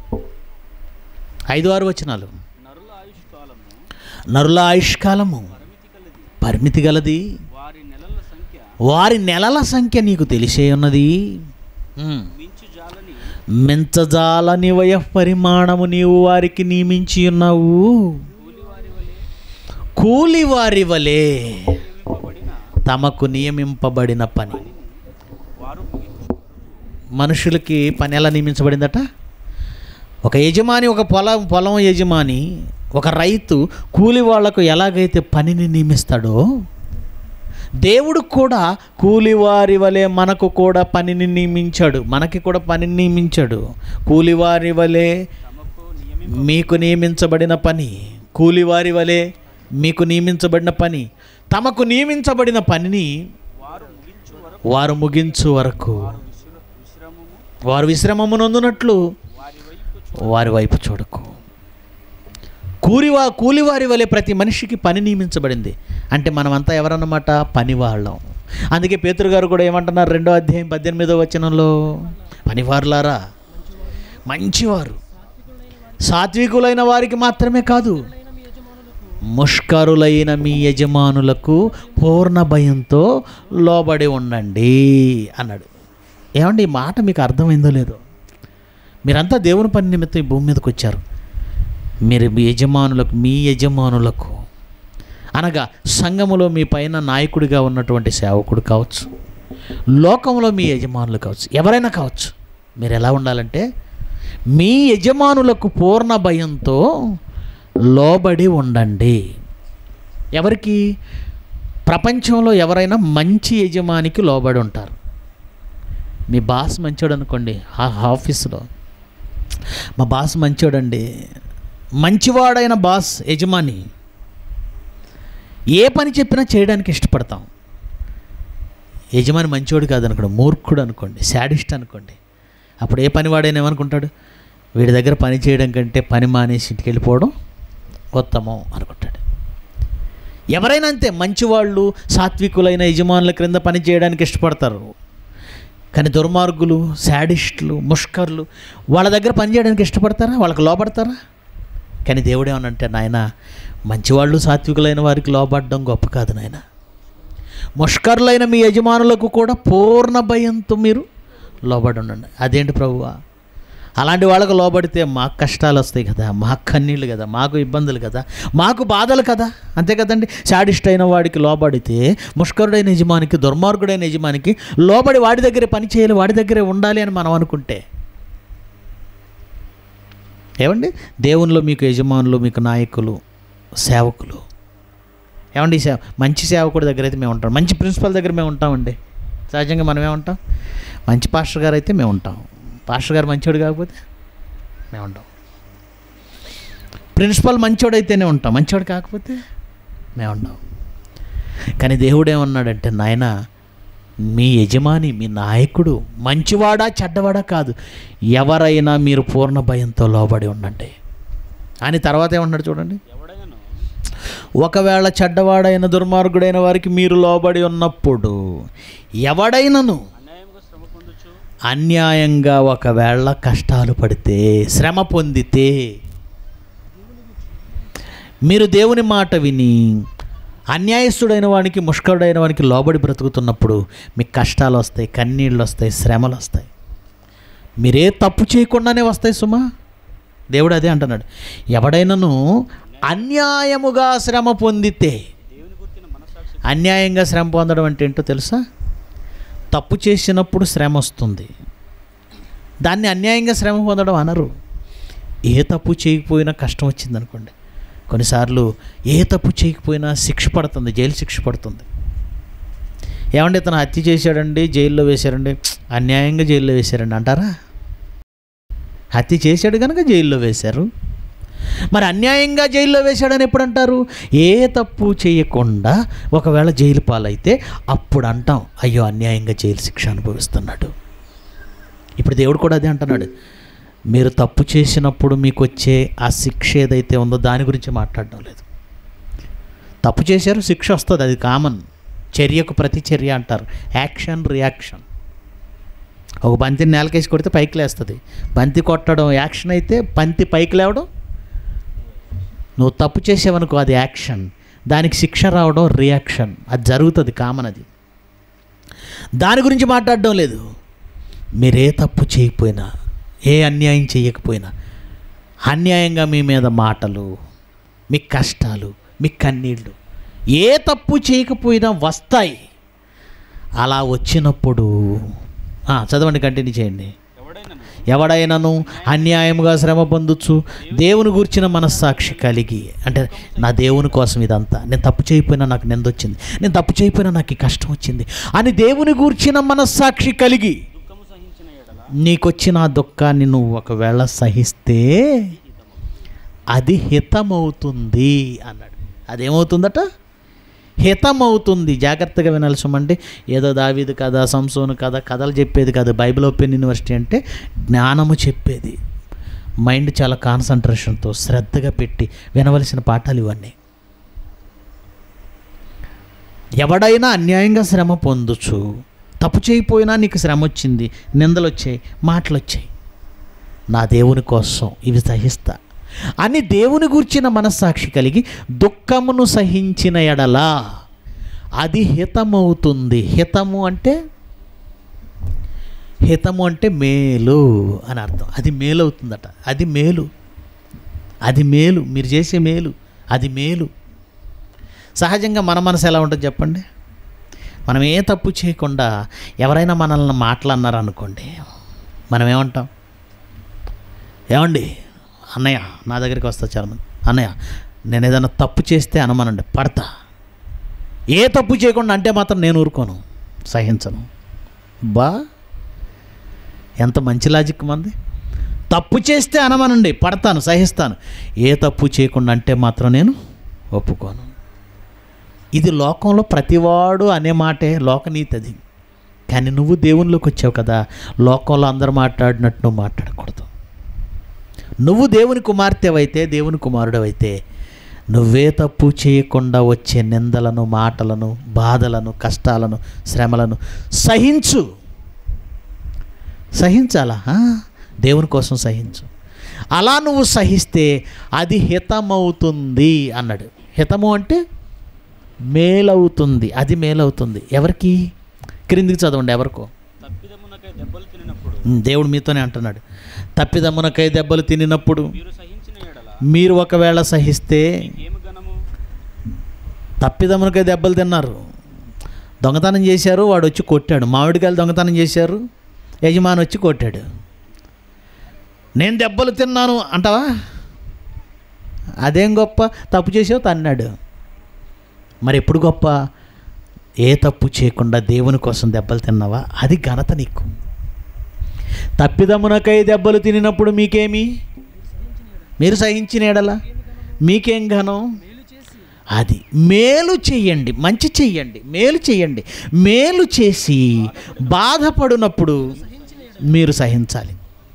ఐదు ఆరు వచనాలు నరుల ఆయుష్ కాలము నరుల ఆయుష్కాలము పరిమితి కలది పరిమితి గలది వారి నెలల సంఖ్య వారి నెలల సంఖ్య నీకు తెలిసే ఉన్నది ఉమ్. మించు జాలని మెంచజాలని వయ పరిమాణము నీవు వారికి నియమించి ఉన్నావు కూలివారి వలె కూలివారి వలె నియమింపబడిన తమకు నియమింపబడిన పని వారు ముగించు మనుషులకి పని ఎలా నియమించబడిందట ఒక యజమాని ఒక పొలం పొలం యజమాని ఒక రైతు కూలి వాళ్లకు ఎలాగైతే పనిని నియమిస్తాడో దేవుడు కూడా కూలివారి వలె మనకు కూడా పనిని నియమించాడు మనకి కూడా పనిని నియమించాడు కూలివారి వలె తమకు నియమి మీకు నియమించబడిన పని కూలివారి వలె మీకు నియమించబడిన పని తమకు నియమించబడిన పనిని వారు ముగించు వరకు వారు ముగించు వరకు విశ్ర విశ్రమము వారు విశ్రమమునందునట్లు వారి వైపు వారి వైపు చూడకు కూలివా కూలివారి వలె ప్రతి మనిషికి పని నియమించబడింది అంటే మనమంతా ఎవరన్నమాట పని వాళ్ళం అందుకే పేతురు గారు కూడా ఏమంటున్నారు రెండో అధ్యాయం పద్దెనిమిదో వచనంలో పనివారులారా మంచివారు సాత్వికులైన వారికి మాత్రమే కాదు ముష్కరులైన మీ యజమానులకు పూర్ణ భయంతో లోబడి ఉండండి అన్నాడు ఏమండి ఈ మాట మీకు అర్థమైందో లేదో మీరంతా దేవుని పని నిమిత్తం ఈ భూమి మీదకి వచ్చారు మీరు మీ యజమానులకు మీ యజమానులకు అనగా సంఘములో మీ పైన నాయకుడిగా ఉన్నటువంటి సేవకుడు కావచ్చు లోకంలో మీ యజమానులు కావచ్చు ఎవరైనా కావచ్చు మీరు ఎలా ఉండాలంటే మీ యజమానులకు పూర్ణ భయంతో లోబడి ఉండండి ఎవరికి ప్రపంచంలో ఎవరైనా మంచి యజమానికి లోబడి ఉంటారు మీ బాస్ మంచోడు అనుకోండి ఆ ఆఫీసులో మా బాస్ మంచోడండి మంచివాడైన బాస్ యజమాని ఏ పని చెప్పినా చేయడానికి ఇష్టపడతాం యజమాని మంచివాడు కాదనుకోండి మూర్ఖుడు అనుకోండి శాడిస్ట్ అనుకోండి అప్పుడు ఏ పనివాడైనా ఏమనుకుంటాడు వీడి దగ్గర పని చేయడం కంటే పని మానేసి ఇంటికి వెళ్ళిపోవడం ఉత్తమం అనుకుంటాడు ఎవరైనా అంతే మంచివాళ్ళు సాత్వికులైన యజమానుల క్రింద పని చేయడానికి ఇష్టపడతారు కానీ దుర్మార్గులు శాడిస్టులు ముష్కర్లు వాళ్ళ దగ్గర పని చేయడానికి ఇష్టపడతారా వాళ్ళకి లోపడతారా కానీ దేవుడు ఏమనంటే నాయన మంచివాళ్ళు సాత్వికులైన వారికి లోబడడం గొప్ప కాదు నాయన ముష్కరులైన మీ యజమానులకు కూడా పూర్ణ భయంతో మీరు లోబడి ఉండండి అదేంటి ప్రభువా అలాంటి వాళ్ళకు లోబడితే మాకు కష్టాలు వస్తాయి కదా మాకు కన్నీళ్ళు కదా మాకు ఇబ్బందులు కదా మాకు బాధలు కదా అంతే కదండి శాడిస్ట్ అయిన వాడికి లోబడితే ముష్కరుడైన యజమానికి దుర్మార్గుడైన యజమానికి లోబడి వాడి దగ్గరే పని చేయాలి వాడి దగ్గరే ఉండాలి అని మనం అనుకుంటే ఏమండి దేవునిలో మీకు యజమానులు మీకు నాయకులు సేవకులు ఏమండి సేవ మంచి సేవకుడి దగ్గర అయితే మేము ఉంటాం మంచి ప్రిన్సిపల్ దగ్గర మేము ఉంటామండి సహజంగా మనం ఏముంటాం మంచి పాస్టర్ గారు అయితే మేము ఉంటాం పాస్టర్ గారు మంచోడు కాకపోతే మేము ఉంటాం ప్రిన్సిపల్ మంచోడు అయితేనే ఉంటాం మంచోడు కాకపోతే మేము ఉంటాం కానీ దేవుడు ఏమన్నాడంటే నాయన మీ యజమాని మీ నాయకుడు మంచివాడా చెడ్డవాడా కాదు ఎవరైనా మీరు పూర్ణ భయంతో లోబడి ఉండండి అని తర్వాత ఏమన్నాడు చూడండి ఎవడైనను ఒకవేళ చెడ్డవాడైన దుర్మార్గుడైన వారికి మీరు లోబడి ఉన్నప్పుడు ఎవడైనను అన్యాయంగా శ్రమ పొందుచు అన్యాయంగా ఒకవేళ కష్టాలు పడితే శ్రమ పొందితే మీరు దేవుని మాట విని అన్యాయస్తుడైన వానికి ముష్కరుడైన వానికి లోబడి బ్రతుకుతున్నప్పుడు మీకు కష్టాలు వస్తాయి కన్నీళ్ళు వస్తాయి శ్రమలు వస్తాయి మీరే తప్పు చేయకుండానే వస్తాయి సుమా దేవుడు అదే అంటున్నాడు ఎవడైనను అన్యాయముగా శ్రమ పొందితే దేవుని గుర్తిన మనసాక్షి అన్యాయంగా శ్రమ పొందడం అంటే ఏంటో తెలుసా తప్పు చేసినప్పుడు శ్రమ వస్తుంది దాన్ని అన్యాయంగా శ్రమ పొందడం అనరు ఏ తప్పు చేయకపోయినా కష్టం వచ్చింది అనుకోండి కొన్నిసార్లు ఏ తప్పు చేయకపోయినా శిక్ష పడుతుంది జైలు శిక్ష పడుతుంది ఏమండి ఇతను హత్య చేశాడండి జైల్లో వేశారండి అన్యాయంగా జైల్లో వేశారండి అంటారా హత్య చేశాడు కనుక జైల్లో వేశారు మరి అన్యాయంగా జైల్లో వేశాడని ఎప్పుడు అంటారు ఏ తప్పు చేయకుండా ఒకవేళ జైలు పాలైతే అప్పుడు అంటాం అయ్యో అన్యాయంగా జైలు శిక్ష అనుభవిస్తున్నాడు ఇప్పుడు దేవుడు కూడా అదే అంటున్నాడు మీరు తప్పు చేసినప్పుడు మీకు వచ్చే ఆ శిక్ష ఏదైతే ఉందో దాని గురించి మాట్లాడడం లేదు తప్పు చేశారు శిక్ష వస్తుంది అది కామన్ చర్యకు ప్రతి చర్య అంటారు యాక్షన్ రియాక్షన్ ఒక బంతిని నేలకేసి కొడితే పైకి లేస్తుంది బంతి కొట్టడం యాక్షన్ అయితే బంతి పైకి లేవడం నువ్వు తప్పు చేసావనుకో అది యాక్షన్ దానికి శిక్ష రావడం రియాక్షన్ అది జరుగుతుంది కామన్ అది దాని గురించి మాట్లాడడం లేదు మీరే తప్పు చేయకపోయినా ఏ అన్యాయం చేయకపోయినా అన్యాయంగా మీ మీద మాటలు మీ కష్టాలు మీ కన్నీళ్ళు ఏ తప్పు చేయకపోయినా వస్తాయి అలా వచ్చినప్పుడు ఆ, చదవండి కంటిన్యూ చేయండి ఎవడైనను ఎవడైనను అన్యాయముగా శ్రమ పొందొచ్చు దేవుని గూర్చిన మనస్సాక్షి కలిగి అంటే నా దేవుని కోసం ఇదంతా నేను తప్పు చేయకపోయినా నాకు నిందొచ్చింది నేను తప్పు చేయకపోయినా నాకు ఈ కష్టం వచ్చింది అని దేవుని గూర్చిన మనస్సాక్షి కలిగి దుఃఖము సహించిన ఎడల నీకొచ్చిన ఆ దుఃఖాన్ని నువ్వు ఒకవేళ సహిస్తే అది హితమవుతుంది అన్నాడు అదేమవుతుందట హితమవుతుంది జాగ్రత్తగా వినాల్సమండి ఏదో దావీదు కథ సంసోను కథ కథలు చెప్పేది కాదు బైబిల్ ఓపెన్ యూనివర్సిటీ అంటే జ్ఞానము చెప్పేది మైండ్ చాలా కాన్సన్ట్రేషన్తో శ్రద్ధగా పెట్టి వినవలసిన పాఠాలు ఇవన్నీ ఎవడైనా అన్యాయంగా శ్రమ పొందుచు తప్పు చేయకపోయినా నీకు శ్రమ వచ్చింది నిందలు వచ్చాయి మాటలు వచ్చాయి నా దేవుని కోసం ఇవి సహిస్తా అని దేవుని గూర్చిన మనస్సాక్షి కలిగి దుఃఖమును సహించిన ఎడలా అది హితమవుతుంది హితము అంటే హితము అంటే మేలు అని అర్థం అది మేలు అవుతుందట అది మేలు అది మేలు మీరు చేసే మేలు అది మేలు సహజంగా మన మనసు ఎలా ఉంటుంది చెప్పండి మనం ఏ తప్పు చేయకుండా ఎవరైనా మనల్ని మాట్లాడినారు అనుకోండి మనం ఏమంటాం ఏమండి అన్నయ్య నా దగ్గరికి వస్తా చాలామంది అన్నయ్య నేను ఏదైనా తప్పు చేస్తే అనమనండి పడతా ఏ తప్పు చేయకుండా అంటే మాత్రం నేను ఊరుకోను సహించను బా ఎంత మంచి లాజిక్ మంది తప్పు చేస్తే అనమనండి పడతాను సహిస్తాను ఏ తప్పు చేయకుండా అంటే మాత్రం నేను ఒప్పుకోను ఇది లోకంలో ప్రతివాడు అనే మాటే లోకనీతి అది కానీ నువ్వు దేవునిలోకి వచ్చావు కదా లోకంలో అందరూ మాట్లాడినట్టు నువ్వు మాట్లాడకూడదు నువ్వు దేవుని కుమార్తెవైతే దేవుని కుమారుడవైతే నువ్వే తప్పు చేయకుండా వచ్చే నిందలను మాటలను బాధలను కష్టాలను శ్రమలను సహించు సహించాలా ఆ? దేవుని కోసం సహించు అలా నువ్వు సహిస్తే అది హితమవుతుంది అన్నాడు హితము అంటే మేలవుతుంది అది మేలవుతుంది ఎవరికి క్రిందికి చదవండి ఎవరికో తప్పిదమునకై దెబ్బలు తినినప్పుడు ఉమ్, దేవుడు మీతోనే అంటున్నాడు తప్పిదమ్మునకై దెబ్బలు తినినప్పుడు మీరు సహించిన ఎడల మీరు ఒకవేళ సహిస్తే ఏమి గణము తప్పిదమ్మునకై దెబ్బలు తిన్నారు దొంగతనం చేశారు వాడు వచ్చి కొట్టాడు మామిడికాయలు దొంగతనం చేశారు యజమాని వచ్చి కొట్టాడు నేను దెబ్బలు తిన్నాను అంటావా అదేం గొప్ప తప్పు చేసావు తన్నాడు మరి ఎప్పుడు గొప్ప ఏ తప్పు చేయకుండా దేవుని కోసం దెబ్బలు తిన్నావా అది ఘనత నీకు తప్పిదమ్మునకై దెబ్బలు తినినప్పుడు మీకేమి మీరు సహించిన ఎడల మీకేం ఘనం అది మేలు చెయ్యండి మంచి చెయ్యండి మేలు చెయ్యండి మేలు చేసి బాధపడినప్పుడు మీరు సహించాలి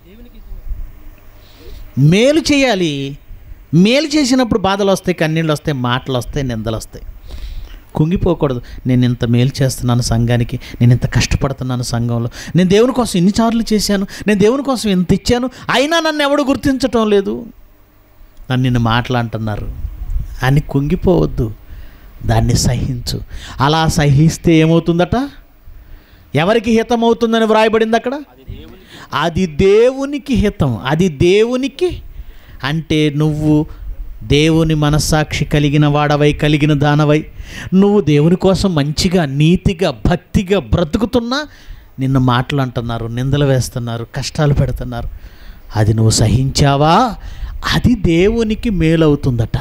మేలు చేయాలి మేలు చేసినప్పుడు బాధలు వస్తాయి కన్నీళ్ళు వస్తాయి మాటలు వస్తాయి నిందలు వస్తాయి కుంగిపోకూడదు నేను ఇంత మేలు చేస్తున్నాను సంఘానికి నేను ఇంత కష్టపడుతున్నాను సంఘంలో నేను దేవుని కోసం ఇన్నిసార్లు చేశాను నేను దేవుని కోసం ఇంత ఇచ్చాను అయినా నన్ను ఎవడు గుర్తించటం లేదు నన్ను నిన్ను మాట్లాడుతున్నారు అని కుంగిపోవద్దు దాన్ని సహించు అలా సహిస్తే ఏమవుతుందట ఎవరికి హితం అవుతుందని వ్రాయబడింది అక్కడ అది దేవునికి హితం అది దేవునికి అంటే నువ్వు దేవుని మనస్సాక్షి కలిగిన వాడవై కలిగిన దానవై నువ్వు దేవుని కోసం మంచిగా నీతిగా భక్తిగా బ్రతుకుతున్నా నిన్ను మాటలు అంటున్నారు నిందలు వేస్తున్నారు కష్టాలు పెడుతున్నారు అది నువ్వు సహించావా అది దేవునికి మేలవుతుందట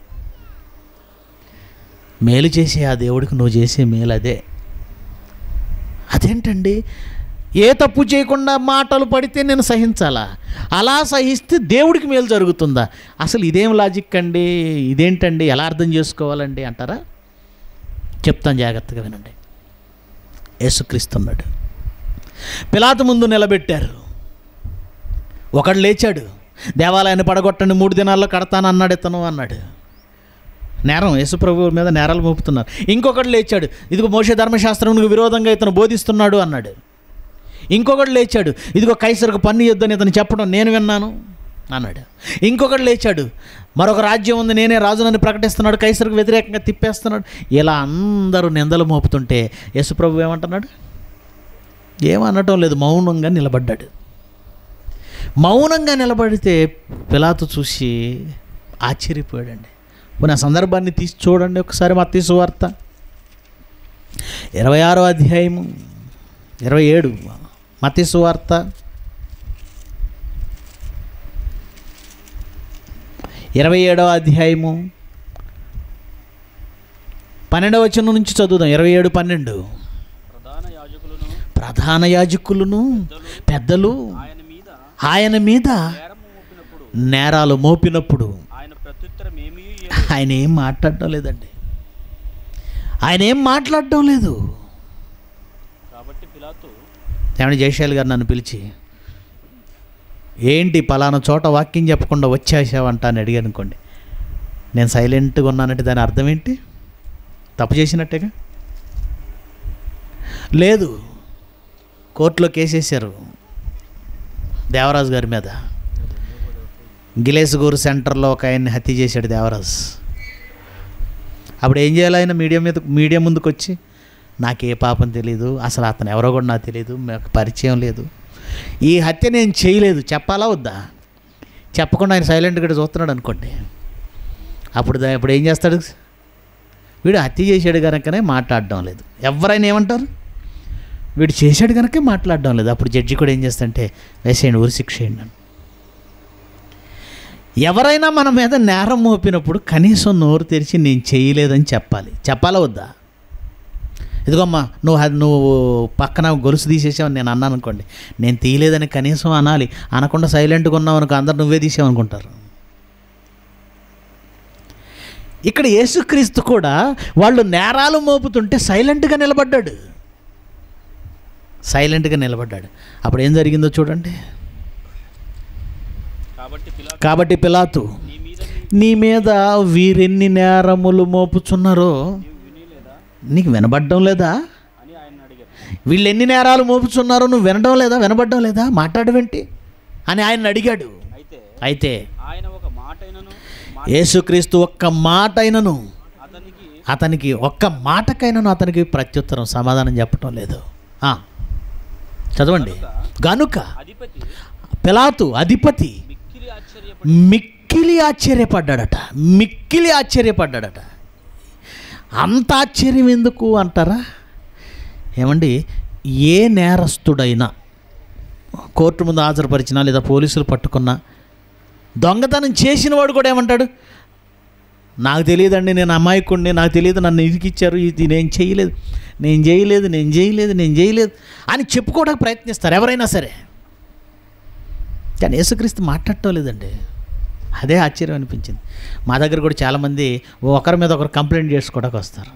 మేలు చేసే ఆ దేవుడికి నువ్వు చేసే మేలు అదే అదేంటండి ఏ తప్పు చేయకుండా మాటలు పడితే నేను సహించాలా అలా సహిస్తే దేవుడికి మేలు జరుగుతుందా అసలు ఇదేం లాజిక్ అండి ఇదేంటండి ఎలా అర్థం చేసుకోవాలండి అంటారా చెప్తాను జాగ్రత్తగా వినండి యేసుక్రీస్తున్నాడు పిలాతు ముందు నిలబెట్టారు ఒకడు లేచాడు దేవాలయాన్ని పడగొట్టండి మూడు దినాల్లో కడతాను అన్నాడు ఇతను అన్నాడు నేరం యేసుప్రభు మీద నేరాలు మోపుతున్నారు ఇంకొకడు లేచాడు ఇదిగో మోసే ధర్మశాస్త్రంకు విరోధంగా ఇతను బోధిస్తున్నాడు అన్నాడు ఇంకొకడు లేచాడు ఇదిగో కైసరకు పన్ను ఇద్దని ఇతను చెప్పడం నేను విన్నాను అన్నాడు ఇంకొకడు లేచాడు మరొక రాజ్యం ఉంది నేనే రాజునని ప్రకటిస్తున్నాడు కైసరకు వ్యతిరేకంగా తిప్పేస్తున్నాడు ఇలా అందరూ నిందలు మోపుతుంటే యేసుప్రభు ఏమంటున్నాడు ఏమనటం లేదు మౌనంగా నిలబడ్డాడు మౌనంగా నిలబడితే పిలాతు చూసి ఆశ్చర్యపోయాడండి పోనీ ఆ సందర్భాన్ని తీసి చూడండి ఒకసారి మా తీసు వార్త ఇరవై ఆరో అధ్యాయము ఇరవై ఏడు మతీసు వార్త ఇరవై ఏడవ అధ్యాయము పన్నెండవ వచనం నుంచి చదువుదాం ఇరవై ఏడు పన్నెండు ప్రధాన యాజకులను ప్రధాన యాజకులను పెద్దలు ఆయన మీద ఆయన మీద నేరము మోపినప్పుడు నేరాలు మోపినప్పుడు ఆయన ప్రత్యుత్తరం ఏమీ ఆయన ఏం మాట్లాడటం లేదండి ఆయన ఏం మాట్లాడటం లేదు కాబట్టి పిలాతు ఏమన్నా జయశాలి గారు నన్ను పిలిచి ఏంటి పలానా చోట వాక్యం చెప్పకుండా వచ్చేసావంట అని అడిగాను అనుకోండి నేను సైలెంట్గా ఉన్నానంటే దాని అర్థం ఏంటి తప్పు చేసినట్టేగా లేదు కోర్టులో కేసేశారు దేవరాజు గారి మీద గిలేసుగూరు సెంటర్లో ఒక ఆయన్ని హత్య చేశాడు దేవరాజు అప్పుడు ఏం చేయాలి ఆయన మీడియా మీద మీడియా ముందుకు వచ్చి నాకు ఏ పాపం తెలియదు అసలు అతను ఎవరో కూడా నాకు తెలియదు నాకు పరిచయం లేదు ఈ హత్య నేను చేయలేదు చెప్పాలా వద్దా చెప్పకుండా ఆయన సైలెంట్గా చూస్తున్నాడు అనుకోండి అప్పుడు దా- ఇప్పుడు ఏం చేస్తాడు వీడు హత్య చేశాడు కనుకనే మాట్లాడడం లేదు ఎవరైనా ఏమంటారు వీడు చేశాడు కనుకే మాట్లాడడం లేదు అప్పుడు జడ్జి కూడా ఏం చేస్తాడంటే వేసేయండి ఊరి శిక్ష చేయండి అని ఎవరైనా మన మీద నేరం మోపినప్పుడు కనీసం నోరు తెరిచి నేను చేయలేదని చెప్పాలి చెప్పాలా వద్దా ఇదిగోమ్మా నువ్వు అది నువ్వు పక్కన గొలుసు తీసేసావని నేను అన్నాను అనుకోండి నేను తీయలేదని కనీసం అనాలి అనకుండా సైలెంట్గా ఉన్నావు అనుకో అందరు నువ్వే తీసావనుకుంటారు ఇక్కడ యేసుక్రీస్తు కూడా వాళ్ళు నేరాలు మోపుతుంటే సైలెంట్గా నిలబడ్డాడు సైలెంట్గా నిలబడ్డాడు అప్పుడు ఏం జరిగిందో చూడండి కాబట్టి పిలాతు కాబట్టి పిలాతు నీ మీద నీ మీద వీరెన్ని నేరములు మోపుచున్నారో నీవు వినలేదా నీకు వినబడ్డం లేదా అని ఆయన అడిగారు వీళ్ళు ఎన్ని నేరాలు మోపుచున్నారో నువ్వు వినడం లేదా వినబడ్డం లేదా మాట్లాడవేంటి అని ఆయన అడిగాడు అయితే అయితే ఆయన ఒక మాటైనను మా- యేసుక్రీస్తు ఒక్క మాట అయినను అతనికి అతనికి ఒక్క మాటకైనను అతనికి ప్రత్యుత్తరం సమాధానం చెప్పడం లేదు ఆ, చదవండి గనుక అధిపతి పిలాతు అధిపతి మిక్కిలి ఆశ్చర్యపడి మిక్కిలి ఆశ్చర్యపడ్డాడట మిక్కిలి ఆశ్చర్యపడ్డాడట అంత ఆశ్చర్యం ఎందుకు అంటారా ఏమండి ఏ నేరస్తుడైనా కోర్టు ముందు హాజరుపరిచినా లేదా పోలీసులు పట్టుకున్నా దొంగతనం చేసిన వాడు కూడా ఏమంటాడు నాకు తెలియదండి నేను అమాయకుడిని నాకు తెలియదు నన్ను ఇదికిచ్చారు ఇది నేను చేయలేదు నేను చేయలేదు నేను చేయలేదు నేను చేయలేదు అని చెప్పుకోవడానికి ప్రయత్నిస్తారు ఎవరైనా సరే కానీ యేసుక్రీస్తు మాట్లాడటం లేదండి అదే ఆశ్చర్యం అనిపించింది మా దగ్గర కూడా చాలామంది ఒకరి మీద ఒకరు కంప్లైంట్ చేసుకోవడానికి వస్తారు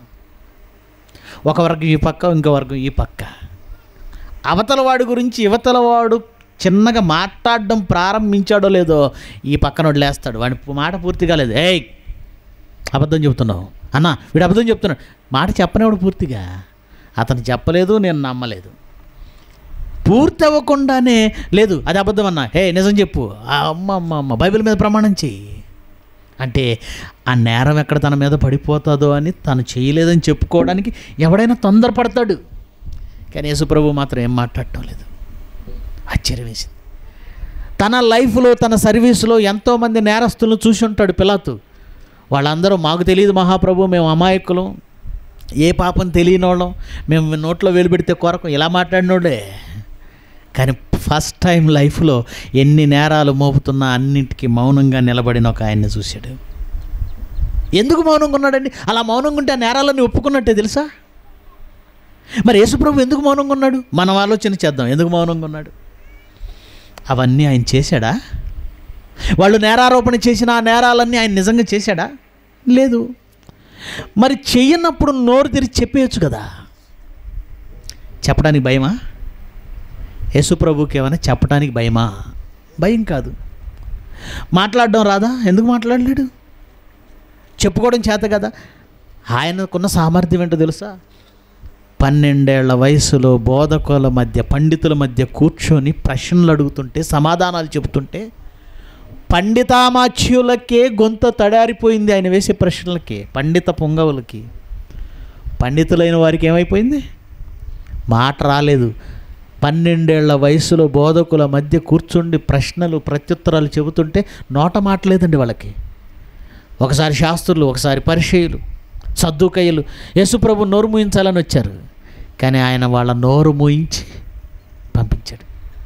ఒక వర్గం ఈ పక్క ఇంకో వర్గం ఈ పక్క అవతల వాడి గురించి యువతల వాడు చిన్నగా మాట్లాడడం ప్రారంభించాడో లేదో ఈ పక్కన వదిలేస్తాడు వాడి మాట పూర్తి కాలేదు ఏయ్ అబద్ధం చెబుతున్నావు అన్న వీడు అబద్ధం చెప్తున్నాడు మాట చెప్పనివాడు పూర్తిగా అతను చెప్పలేదు నేను నమ్మలేదు పూర్తి అవ్వకుండానే లేదు అది అబద్ధం అన్నా హే నిజం చెప్పు ఆ, అమ్మ అమ్మ అమ్మ బైబిల్ మీద ప్రమాణం చెయ్యి అంటే ఆ నేరం ఎక్కడ తన మీద పడిపోతుందో అని తను చేయలేదని చెప్పుకోవడానికి ఎవడైనా తొందరపడతాడు కానీ యేసుప్రభు మాత్రం ఏం మాట్లాడటం లేదు ఆశ్చర్యం వేసింది తన లైఫ్లో తన సర్వీసులో ఎంతోమంది నేరస్తులను చూసి ఉంటాడు పిలాతు వాళ్ళందరూ మాకు తెలియదు మహాప్రభు మేము అమాయకులం ఏ పాపం తెలియనోళ్ళం మేము నోట్లో వేలు పెడితే కొరకు ఇలా మాట్లాడినోడే కానీ ఫస్ట్ టైం లైఫ్లో ఎన్ని నేరాలు మోపుతున్నా అన్నింటికి మౌనంగా నిలబడిన ఒక ఆయన్ని చూశాడు ఎందుకు మౌనంగా ఉన్నాడండి అలా మౌనంగా ఉంటే ఆ నేరాలన్నీ ఒప్పుకున్నట్టే తెలుసా మరి యేసుప్రభు ఎందుకు మౌనంగా ఉన్నాడు మనం ఆలోచన చేద్దాం ఎందుకు మౌనంగా ఉన్నాడు అవన్నీ ఆయన చేశాడా వాళ్ళు నేరారోపణ చేసిన ఆ నేరాలన్నీ ఆయన నిజంగా చేశాడా లేదు మరి చెయ్యనప్పుడు నోరు తెరిచి చెప్పేయచ్చు కదా చెప్పడానికి భయమా యేసుప్రభుకి ఏమైనా చెప్పడానికి భయమా భయం కాదు మాట్లాడడం రాదా ఎందుకు మాట్లాడలేడు చెప్పుకోవడం చేత కదా ఆయనకున్న సామర్థ్యం ఏంటో తెలుసా పన్నెండేళ్ల వయసులో బోధకుల మధ్య పండితుల మధ్య కూర్చొని ప్రశ్నలు అడుగుతుంటే సమాధానాలు చెబుతుంటే పండితామాచ్యులకే గొంత తడారిపోయింది ఆయన వేసే ప్రశ్నలకి పండిత పొంగవులకి పండితులైన వారికి ఏమైపోయింది మాట రాలేదు పన్నెండేళ్ల వయసులో బోధకుల మధ్య కూర్చుండి ప్రశ్నలు ప్రత్యుత్తరాలు చెబుతుంటే నోట మాటలేదండి వాళ్ళకి ఒకసారి శాస్త్రులు ఒకసారి పరిచయులు సద్దుకయ్యలు యేసుప్రభు నోరు మూయించాలని వచ్చారు కానీ ఆయన వాళ్ళ నోరు మూయించి పంపించాడు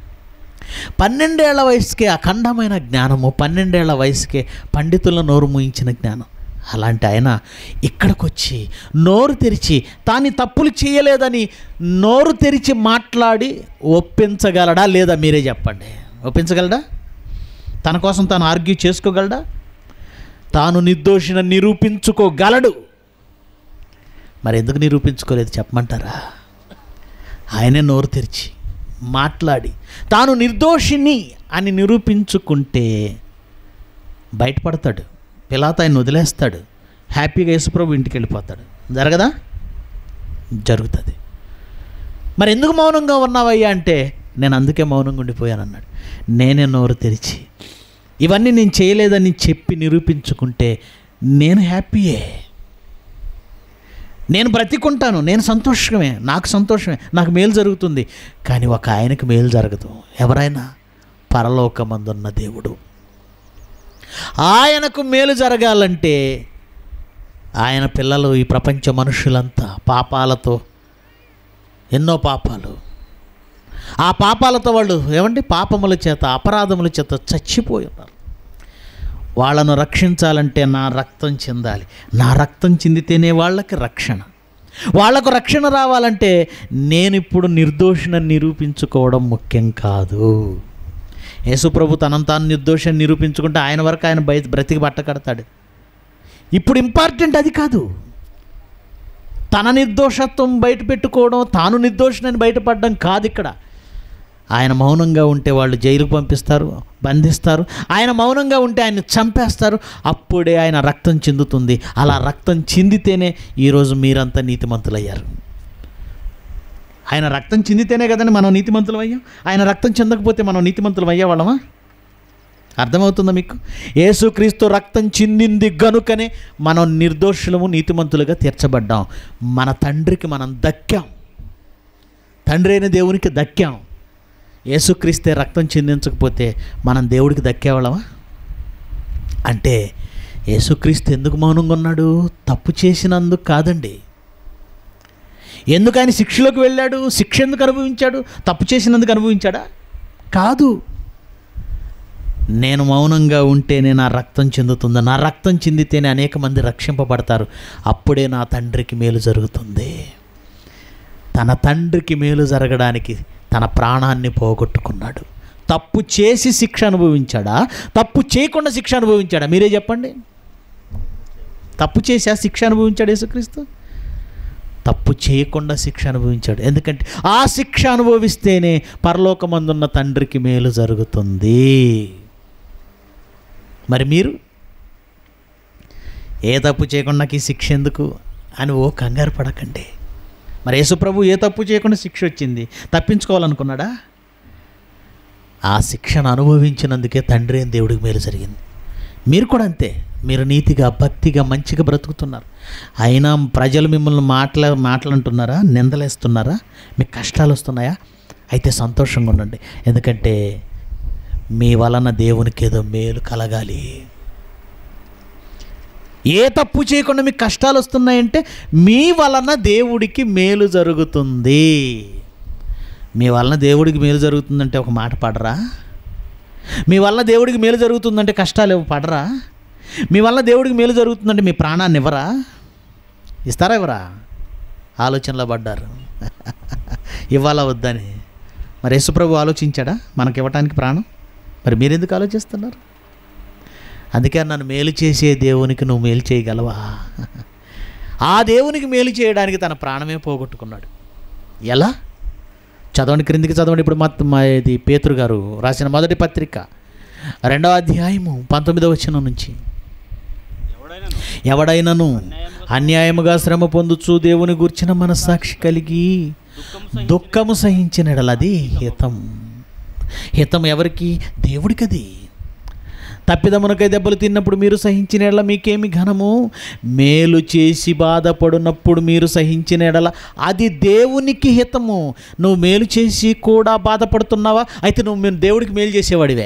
పన్నెండేళ్ల వయసుకే అఖండమైన జ్ఞానము పన్నెండేళ్ల వయసుకే పండితుల నోరు మూయించిన జ్ఞానం అలాంటి ఆయన ఇక్కడికి వచ్చి నోరు తెరిచి తాను ఈ తప్పులు చేయలేదని నోరు తెరిచి మాట్లాడి ఒప్పించగలడా లేదా మీరే చెప్పండి ఒప్పించగలడా తన కోసం తాను ఆర్గ్యూ చేసుకోగలడా తాను నిర్దోషిన నిరూపించుకోగలడు మరి ఎందుకు నిరూపించుకోలేదు చెప్పమంటారా ఆయనే నోరు తెరిచి మాట్లాడి తాను నిర్దోషిని అని నిరూపించుకుంటే బయటపడతాడు పిలాత ఆయన వదిలేస్తాడు హ్యాపీగా యేసుప్రభు ఇంటికి వెళ్ళిపోతాడు జరగదా జరుగుతుంది మరి ఎందుకు మౌనంగా ఉన్నావయ్యా అంటే నేను అందుకే మౌనంగా ఉండిపోయాను అన్నాడు నేనే నోరు తెరిచి ఇవన్నీ నేను చేయలేదని చెప్పి నిరూపించుకుంటే నేను హ్యాపీయే నేను బ్రతికుంటాను నేను సంతోషమే నాకు సంతోషమే నాకు మేలు జరుగుతుంది కానీ ఒక ఆయనకి మేలు జరగదు ఎవరైనా పరలోకమందున్న దేవుడు ఆయనకు మేలు జరగాలంటే ఆయన పిల్లలు ఈ ప్రపంచ మనుషులంతా పాపాలతో ఎన్నో పాపాలు ఆ పాపాలతో వాళ్ళు ఏమండి పాపముల చేత అపరాధముల చేత చచ్చిపోయి ఉన్నారు వాళ్ళను రక్షించాలంటే నా రక్తం చెందాలి నా రక్తం చెందితేనే వాళ్ళకి రక్షణ వాళ్లకు రక్షణ రావాలంటే నేను ఇప్పుడు నిర్దోషిని నిరూపించుకోవడం ముఖ్యం కాదు యేసుప్రభు తనంతాను తాను నిర్దోషాన్ని నిరూపించుకుంటే ఆయన వరకు ఆయన బయట బ్రతికి బట్ట కడతాడు ఇప్పుడు ఇంపార్టెంట్ అది కాదు తన నిర్దోషత్వం బయట పెట్టుకోవడం తాను నిర్దోషినని బయటపడడం కాదు ఇక్కడ ఆయన మౌనంగా ఉంటే వాళ్ళు జైలుకు పంపిస్తారు బంధిస్తారు ఆయన మౌనంగా ఉంటే ఆయన చంపేస్తారు అప్పుడే ఆయన రక్తం చెందుతుంది అలా రక్తం చెందితేనే ఈరోజు మీరంతా నీతిమంతులయ్యారు ఆయన రక్తం చెందితేనే కదండి మనం నీతిమంతులం అయ్యాం ఆయన రక్తం చెందకపోతే మనం నీతిమంతులం అయ్యేవాళ్ళమా అర్థమవుతుందా మీకు యేసుక్రీస్తు రక్తం చిందింది గనుకనే మనం నిర్దోషులము నీతిమంతులుగా తీర్చబడ్డాం మన తండ్రికి మనం దక్కాం తండ్రి అయిన దేవునికి దక్కాం యేసుక్రీస్తే రక్తం చిందించకపోతే మనం దేవుడికి దక్కేవాళ్ళమా అంటే యేసుక్రీస్తు ఎందుకు మౌనంగా ఉన్నాడు తప్పు చేసినందుకు కాదండి ఎందుకు ఆయన శిక్షలోకి వెళ్ళాడు శిక్ష ఎందుకు అనుభవించాడు తప్పు చేసినందుకు అనుభవించాడా కాదు నేను మౌనంగా ఉంటేనే నా రక్తం చెందుతుంది నా రక్తం చెందితేనే అనేక మంది రక్షింపబడతారు అప్పుడే నా తండ్రికి మేలు జరుగుతుంది తన తండ్రికి మేలు జరగడానికి తన ప్రాణాన్ని పోగొట్టుకున్నాడు తప్పు చేసి శిక్ష అనుభవించాడా తప్పు చేయకుండా శిక్ష అనుభవించాడా మీరే చెప్పండి తప్పు చేసి ఆ శిక్ష అనుభవించాడు యేసుక్రీస్తు తప్పు చేయకుండా శిక్ష అనుభవించాడు ఎందుకంటే ఆ శిక్ష అనుభవిస్తేనే పరలోకమందున్న తండ్రికి మేలు జరుగుతుంది మరి మీరు ఏ తప్పు చేయకుండా నాకు ఈ శిక్ష ఎందుకు అని ఓ కంగారు పడకండి మరి యేసుప్రభు ఏ తప్పు చేయకుండా శిక్ష వచ్చింది తప్పించుకోవాలనుకున్నాడా ఆ శిక్షను అనుభవించినందుకే తండ్రి అయిన దేవుడికి మేలు జరిగింది మీరు కూడా అంతే మీరు నీతిగా భక్తిగా మంచిగా బ్రతుకుతున్నారు అయినా ప్రజలు మిమ్మల్ని మాటల మాటలంటున్నారా నిందలేస్తున్నారా మీకు కష్టాలు వస్తున్నాయా అయితే సంతోషంగా ఉండండి ఎందుకంటే మీ వలన దేవునికి ఏదో మేలు కలగాలి ఏ తప్పు చేయకుండా మీకు కష్టాలు వస్తున్నాయంటే మీ వలన దేవుడికి మేలు జరుగుతుంది మీ వలన దేవుడికి మేలు జరుగుతుందంటే ఒక మాట పడరా మీ వల్ల దేవుడికి మేలు జరుగుతుందంటే కష్టాలు ఏవో పడరా మీ వల్ల దేవుడికి మేలు జరుగుతుందంటే మీ ప్రాణాన్ని ఇవ్వరా ఇస్తారా ఇవ్వరా ఆలోచనలో పడ్డారు ఇవ్వాలా వద్దని మరి యేసుప్రభు ఆలోచించాడా మనకి ఇవ్వటానికి ప్రాణం మరి మీరెందుకు ఆలోచిస్తున్నారు అందుకే నన్ను మేలు చేసే దేవునికి నువ్వు మేలు చేయగలవా ఆ దేవునికి మేలు చేయడానికి తన ప్రాణమే పోగొట్టుకున్నాడు ఎలా చదవండి క్రిందికి చదవండి ఇప్పుడు మొత్తం మా ఇది పేతురు గారు రాసిన మొదటి పత్రిక రెండవ అధ్యాయము పంతొమ్మిదవ వచనం నుంచి ఎవడైనాను ఎవడైనను అన్యాయముగా అన్యాయముగా శ్రమ పొందుచు దేవుని గుర్చిన మనస్సాక్షి కలిగి దుఃఖం దుఃఖము సహించిన ఎడలది హితం హితం ఎవరికి దేవుడికది తప్పిదమునకై దెబ్బలు తిన్నప్పుడు మీరు సహించిన ఎడల మీకేమి ఘనము మేలు చేసి బాధపడినప్పుడు మీరు సహించిన ఎడల అది దేవునికి హితము నువ్వు మేలు చేసి కూడా బాధపడుతున్నావా అయితే నువ్వు మేము దేవుడికి మేలు చేసేవాడివే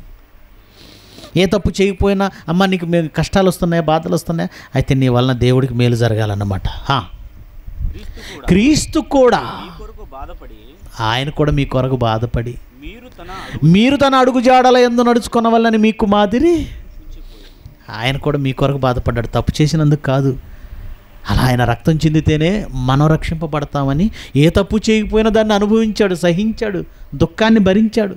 ఏ తప్పు చేయకపోయినా అమ్మ నీకు మే కష్టాలు వస్తున్నాయా బాధలు వస్తున్నాయా అయితే నీ వలన దేవుడికి మేలు జరగాలన్నమాట హా. క్రీస్తు కూడా క్రీస్తు కూడా మీ కొరకు బాధపడి ఆయన కూడా మీ కొరకు బాధపడి మీరు తన మీరు తన అడుగు జాడల ఎందు నడుచుకున్న వల్లని మీకు మాదిరి అడుగుచిపోయాడు ఆయన కూడా మీ కొరకు బాధపడ్డాడు తప్పు చేసినందుకు కాదు అలా ఆయన రక్తం చెందితేనే మనం రక్షింపబడతామని ఏ తప్పు చేయకపోయినా దాన్ని అనుభవించాడు సహించాడు దుఃఖాన్ని భరించాడు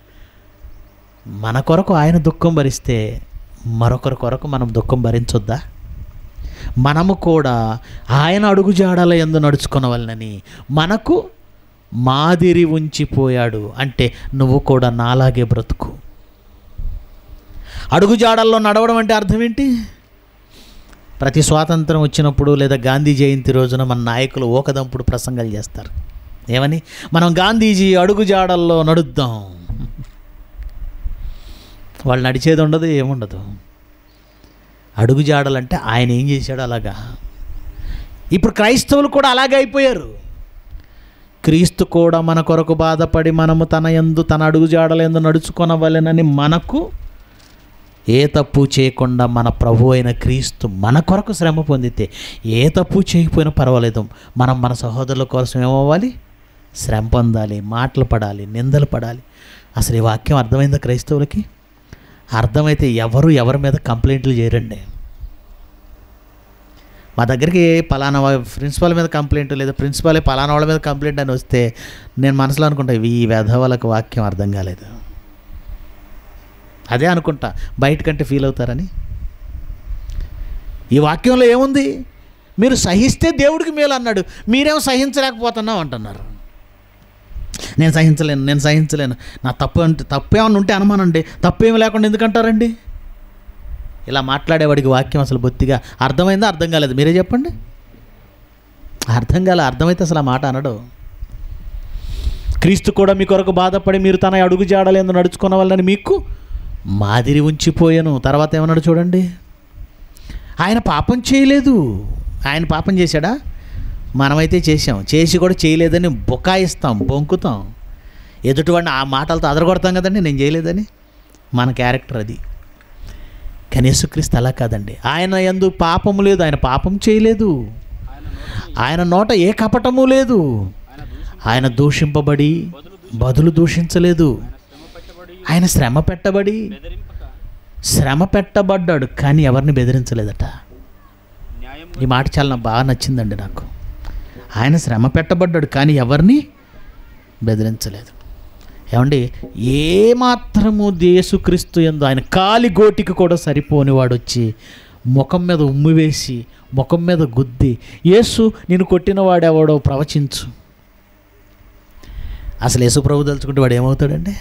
మన కొరకు ఆయన దుఃఖం భరిస్తే మరొకరి కొరకు మనం దుఃఖం భరించొద్దా మనము కూడా ఆయన అడుగు జాడల ఎందు నడుచుకునవలనని మనకు మాదిరి ఉంచిపోయాడు అంటే నువ్వు కూడా నాలాగే బ్రతుకు అడుగు జాడల్లో నడవడం అంటే అర్థం ఏంటి ప్రతి స్వాతంత్రం వచ్చినప్పుడు లేదా గాంధీ జయంతి రోజున మన నాయకులు ఓకదంపుడు ప్రసంగాలు చేస్తారు ఏమని మనం గాంధీజీ అడుగుజాడల్లో నడుద్దాం వాళ్ళు నడిచేది ఉండదు ఏముండదు అడుగుజాడలంటే ఆయన ఏం చేశాడు అలాగా ఇప్పుడు క్రైస్తవులు కూడా అలాగే అయిపోయారు క్రీస్తు కూడా మన కొరకు బాధపడి మనము తన ఎందు తన అడుగుజాడలందు నడుచుకొనవలెనని మనకు ఏ తప్పు చేయకుండా మన ప్రభు అయిన క్రీస్తు మన కొరకు శ్రమ పొందితే ఏ తప్పు చేయకపోయినా పర్వాలేదు మనం మన సహోదరుల కోసం ఏమవ్వాలి శ్రమ పొందాలి మాటలు పడాలి నిందలు పడాలి అసలు ఈ వాక్యం అర్థమైందా క్రైస్తవులకి అర్థమైతే ఎవరు ఎవరి మీద కంప్లైంట్లు చేయరండి మా దగ్గరికి పలానా వా- ప్రిన్సిపాల్ మీద కంప్లైంట్ లేదా ప్రిన్సిపాలే పలానా వాళ్ళ మీద కంప్లైంట్ అని వస్తే నేను మనసులో అనుకుంటా ఈ వెధవలకు వాక్యం అర్థం కాలేదు అదే అనుకుంటా బయటకంటే ఫీల్ అవుతారని ఈ వాక్యంలో ఏముంది మీరు సహిస్తే దేవుడికి మేలు అన్నాడు మీరేమో సహించలేకపోతున్నాం అంటున్నారు నేను సహించలేను నేను సహించలేను నా తప్పు అంటే తప్పు ఏమన్నా ఉంటే అనుమానండి తప్పు ఏమి లేకుండా ఎందుకంటారండి ఇలా మాట్లాడేవాడికి వాక్యం అసలు బొత్తిగా అర్థమైందా అర్థం కాలేదు మీరే చెప్పండి అర్థం కాలే అర్థమైతే అసలు ఆ మాట అనడు క్రీస్తు కూడా మీ కొరకు బాధపడి మీరు తన అడుగు జాడలేందు నడుచుకున్న వాళ్ళని మీకు మాదిరి ఉంచిపోయాను తర్వాత ఏమన్నాడు చూడండి ఆయన పాపం చేయలేదు ఆయన పాపం చేశాడా మనమైతే చేసాం చేసి కూడా చేయలేదని బుకాయిస్తాం బొంకుతాం ఎదుటివాడిని ఆ మాటలతో అదరగొడతాం కదండి నేను చేయలేదని మన క్యారెక్టర్ అది కానీ యేసుక్రీస్తు అలా కాదండి ఆయన ఎందు పాపము లేదు ఆయన పాపం చేయలేదు ఆయన నోటి ఆయన నోట ఏ కపటము లేదు ఆయన దూషి ఆయన దూషింపబడి బదులు దూషించలేదు ఆయన శ్రమ శ్రమ పెట్టబడి పెట్టబడి బెదిరింపక శ్రమ పెట్టబడ్డాడు కానీ ఎవరిని బెదిరించలేదట న్యాయం ఈ మాట చాలా నాకు బాగా నచ్చిందండి నాకు ఆయన శ్రమ పెట్టబడ్డాడు కానీ ఎవరిని బెదిరించలేదు ఏమండి ఏమాత్రము యేసుక్రీస్తు ఎందు ఆయన కాలి గోటికి కూడా సరిపోని వాడు వచ్చి ముఖం మీద ఉమ్మి వేసి ముఖం మీద గుద్ది యేసు నేను కొట్టిన వాడెవడో ప్రవచించు అసలు యేసు ప్రభు తలుచుకుంటే వాడు ఏమవుతాడండి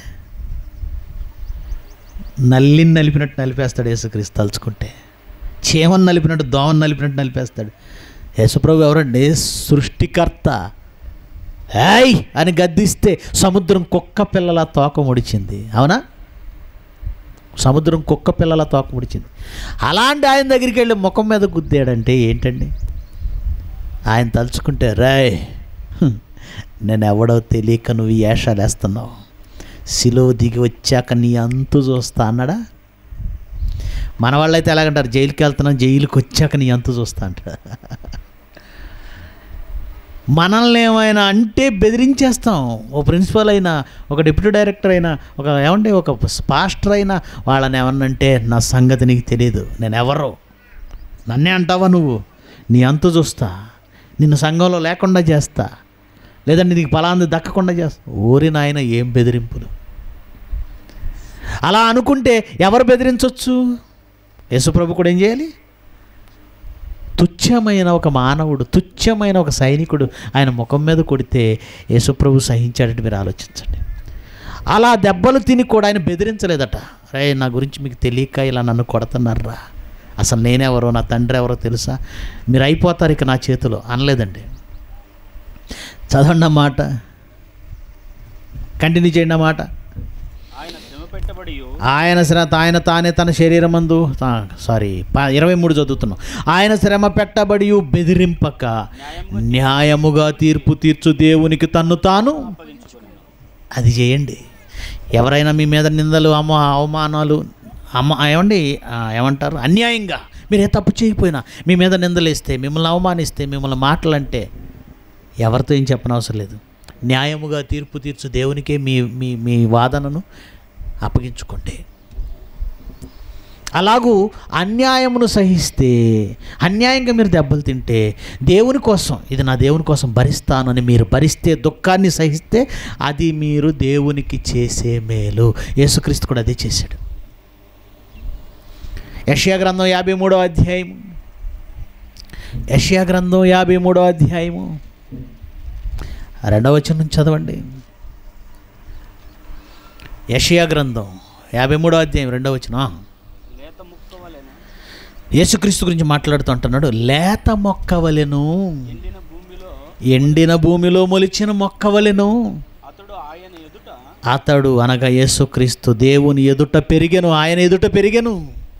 నల్లిని నలిపినట్టు నలిపేస్తాడు యేసుక్రీస్తు తలుచుకుంటే చీమను నలిపినట్టు దోమను నలిపినట్టు నలిపేస్తాడు యేసుప్రభు ఎవరండి సృష్టికర్త ఏయ్ అని గద్దిస్తే సముద్రం కుక్క పిల్లల తోక ముడిచింది అవునా సముద్రం కుక్క పిల్లల తోక ముడిచింది అలాంటి ఆయన దగ్గరికి వెళ్ళి ముఖం మీద గుద్దాడంటే ఏంటండి ఆయన తలుచుకుంటే రాయ్ హ్మ్, నేను ఎవడో తెలియక నువ్వు ఈ వేషాలు వేస్తున్నావు సిలువ దిగి వచ్చాక నీ అంతు చూస్తా అన్నాడా మన వాళ్ళైతే ఎలాగంటారు జైలుకి వెళ్తున్నాం జైలుకి వచ్చాక నీ అంతు చూస్తా అంటాడు మనల్ని ఏమైనా అంటే బెదిరించేస్తాం ఓ ప్రిన్సిపల్ అయినా ఒక డిప్యూటీ డైరెక్టర్ అయినా ఒక ఏమంటే ఒక పాస్టర్ అయినా వాళ్ళని ఏమన్నంటే నా సంగతి నీకు తెలియదు నేను ఎవరో నన్నే అంటావా నువ్వు నీ అంతు చూస్తా నిన్ను సంఘంలో లేకుండా చేస్తా లేదంటే నీకు ఫలాంది దక్కకుండా చేస్తా ఊరి నాయన ఏం బెదిరింపులు అలా అనుకుంటే ఎవరు బెదిరించవచ్చు యేసుప్రభు కూడా ఏం చేయాలి తుచ్చమైన ఒక మానవుడు తుచ్చమైన ఒక సైనికుడు ఆయన ముఖం మీద కొడితే యేసుప్రభు సహించాడంటే మీరు ఆలోచించండి అలా దెబ్బలు తిని కూడా ఆయన బెదిరించలేదట రే నా గురించి మీకు తెలియక ఇలా నన్ను కొడుతున్నారా అసలు నేనెవరో నా తండ్రి ఎవరో తెలుసా మీరు అయిపోతారు ఇక నా చేతిలో అనలేదండి చదవండి ఆ మాట కంటిన్యూ చేయండి ఆ మాట ఆయన శ్రమ పెట్టబడి ఆయన శ్రమ ఆయన తానే తన శరీరమందు సారీ ఇరవై మూడు చదువుతున్నాం ఆయన శ్రమ పెట్టబడి బెదిరింపక న్యాయముగా తీర్పు తీర్చు దేవునికి తన్ను తాను అప్పగించుకుని అది చేయండి ఎవరైనా మీ మీద నిందలు అమ అవమానాలు అమ్మ ఏమండి ఆ, ఏమంటారు అన్యాయంగా మీరు ఏ తప్పు చేయకపోయినా మీ మీద నిందలేస్తే మిమ్మల్ని అవమానిస్తే మిమ్మల్ని మాటలంటే ఎవరితో ఏం చెప్పనవసరం లేదు న్యాయముగా తీర్పు తీర్చు దేవునికే మీ మీ మీ వాదనను అప్పగించుకోండి అలాగూ అన్యాయమును సహిస్తే అన్యాయంగా మీరు దెబ్బలు తింటే దేవుని కోసం ఇది నా దేవుని కోసం భరిస్తాను అని మీరు భరిస్తే దుఃఖాన్ని సహిస్తే అది మీరు దేవునికి చేసే మేలు యేసుక్రీస్తు కూడా అదే చేశాడు యష్యా గ్రంథం యాభై మూడో అధ్యాయం యష్యా గ్రంథం యాభై మూడో అధ్యాయము రెండవ వచనం నుంచి చదవండి యషియా గ్రంథం యాభై మూడో అధ్యాయం రెండవ వచనం లేత ముక్క వలెన యేసుక్రీస్తు గురించి మాట్లాడుతూ అంటున్నాడు లేత మొక్క వలెను ఎండిన భూమిలో ఎండిన భూమిలో మొలిచిన మొక్కవలెను అతడు ఆయన ఎదుట అతడు అనగా యేసుక్రీస్తు దేవుని ఎదుట పెరిగెను ఆయన ఎదుట పెరిగెను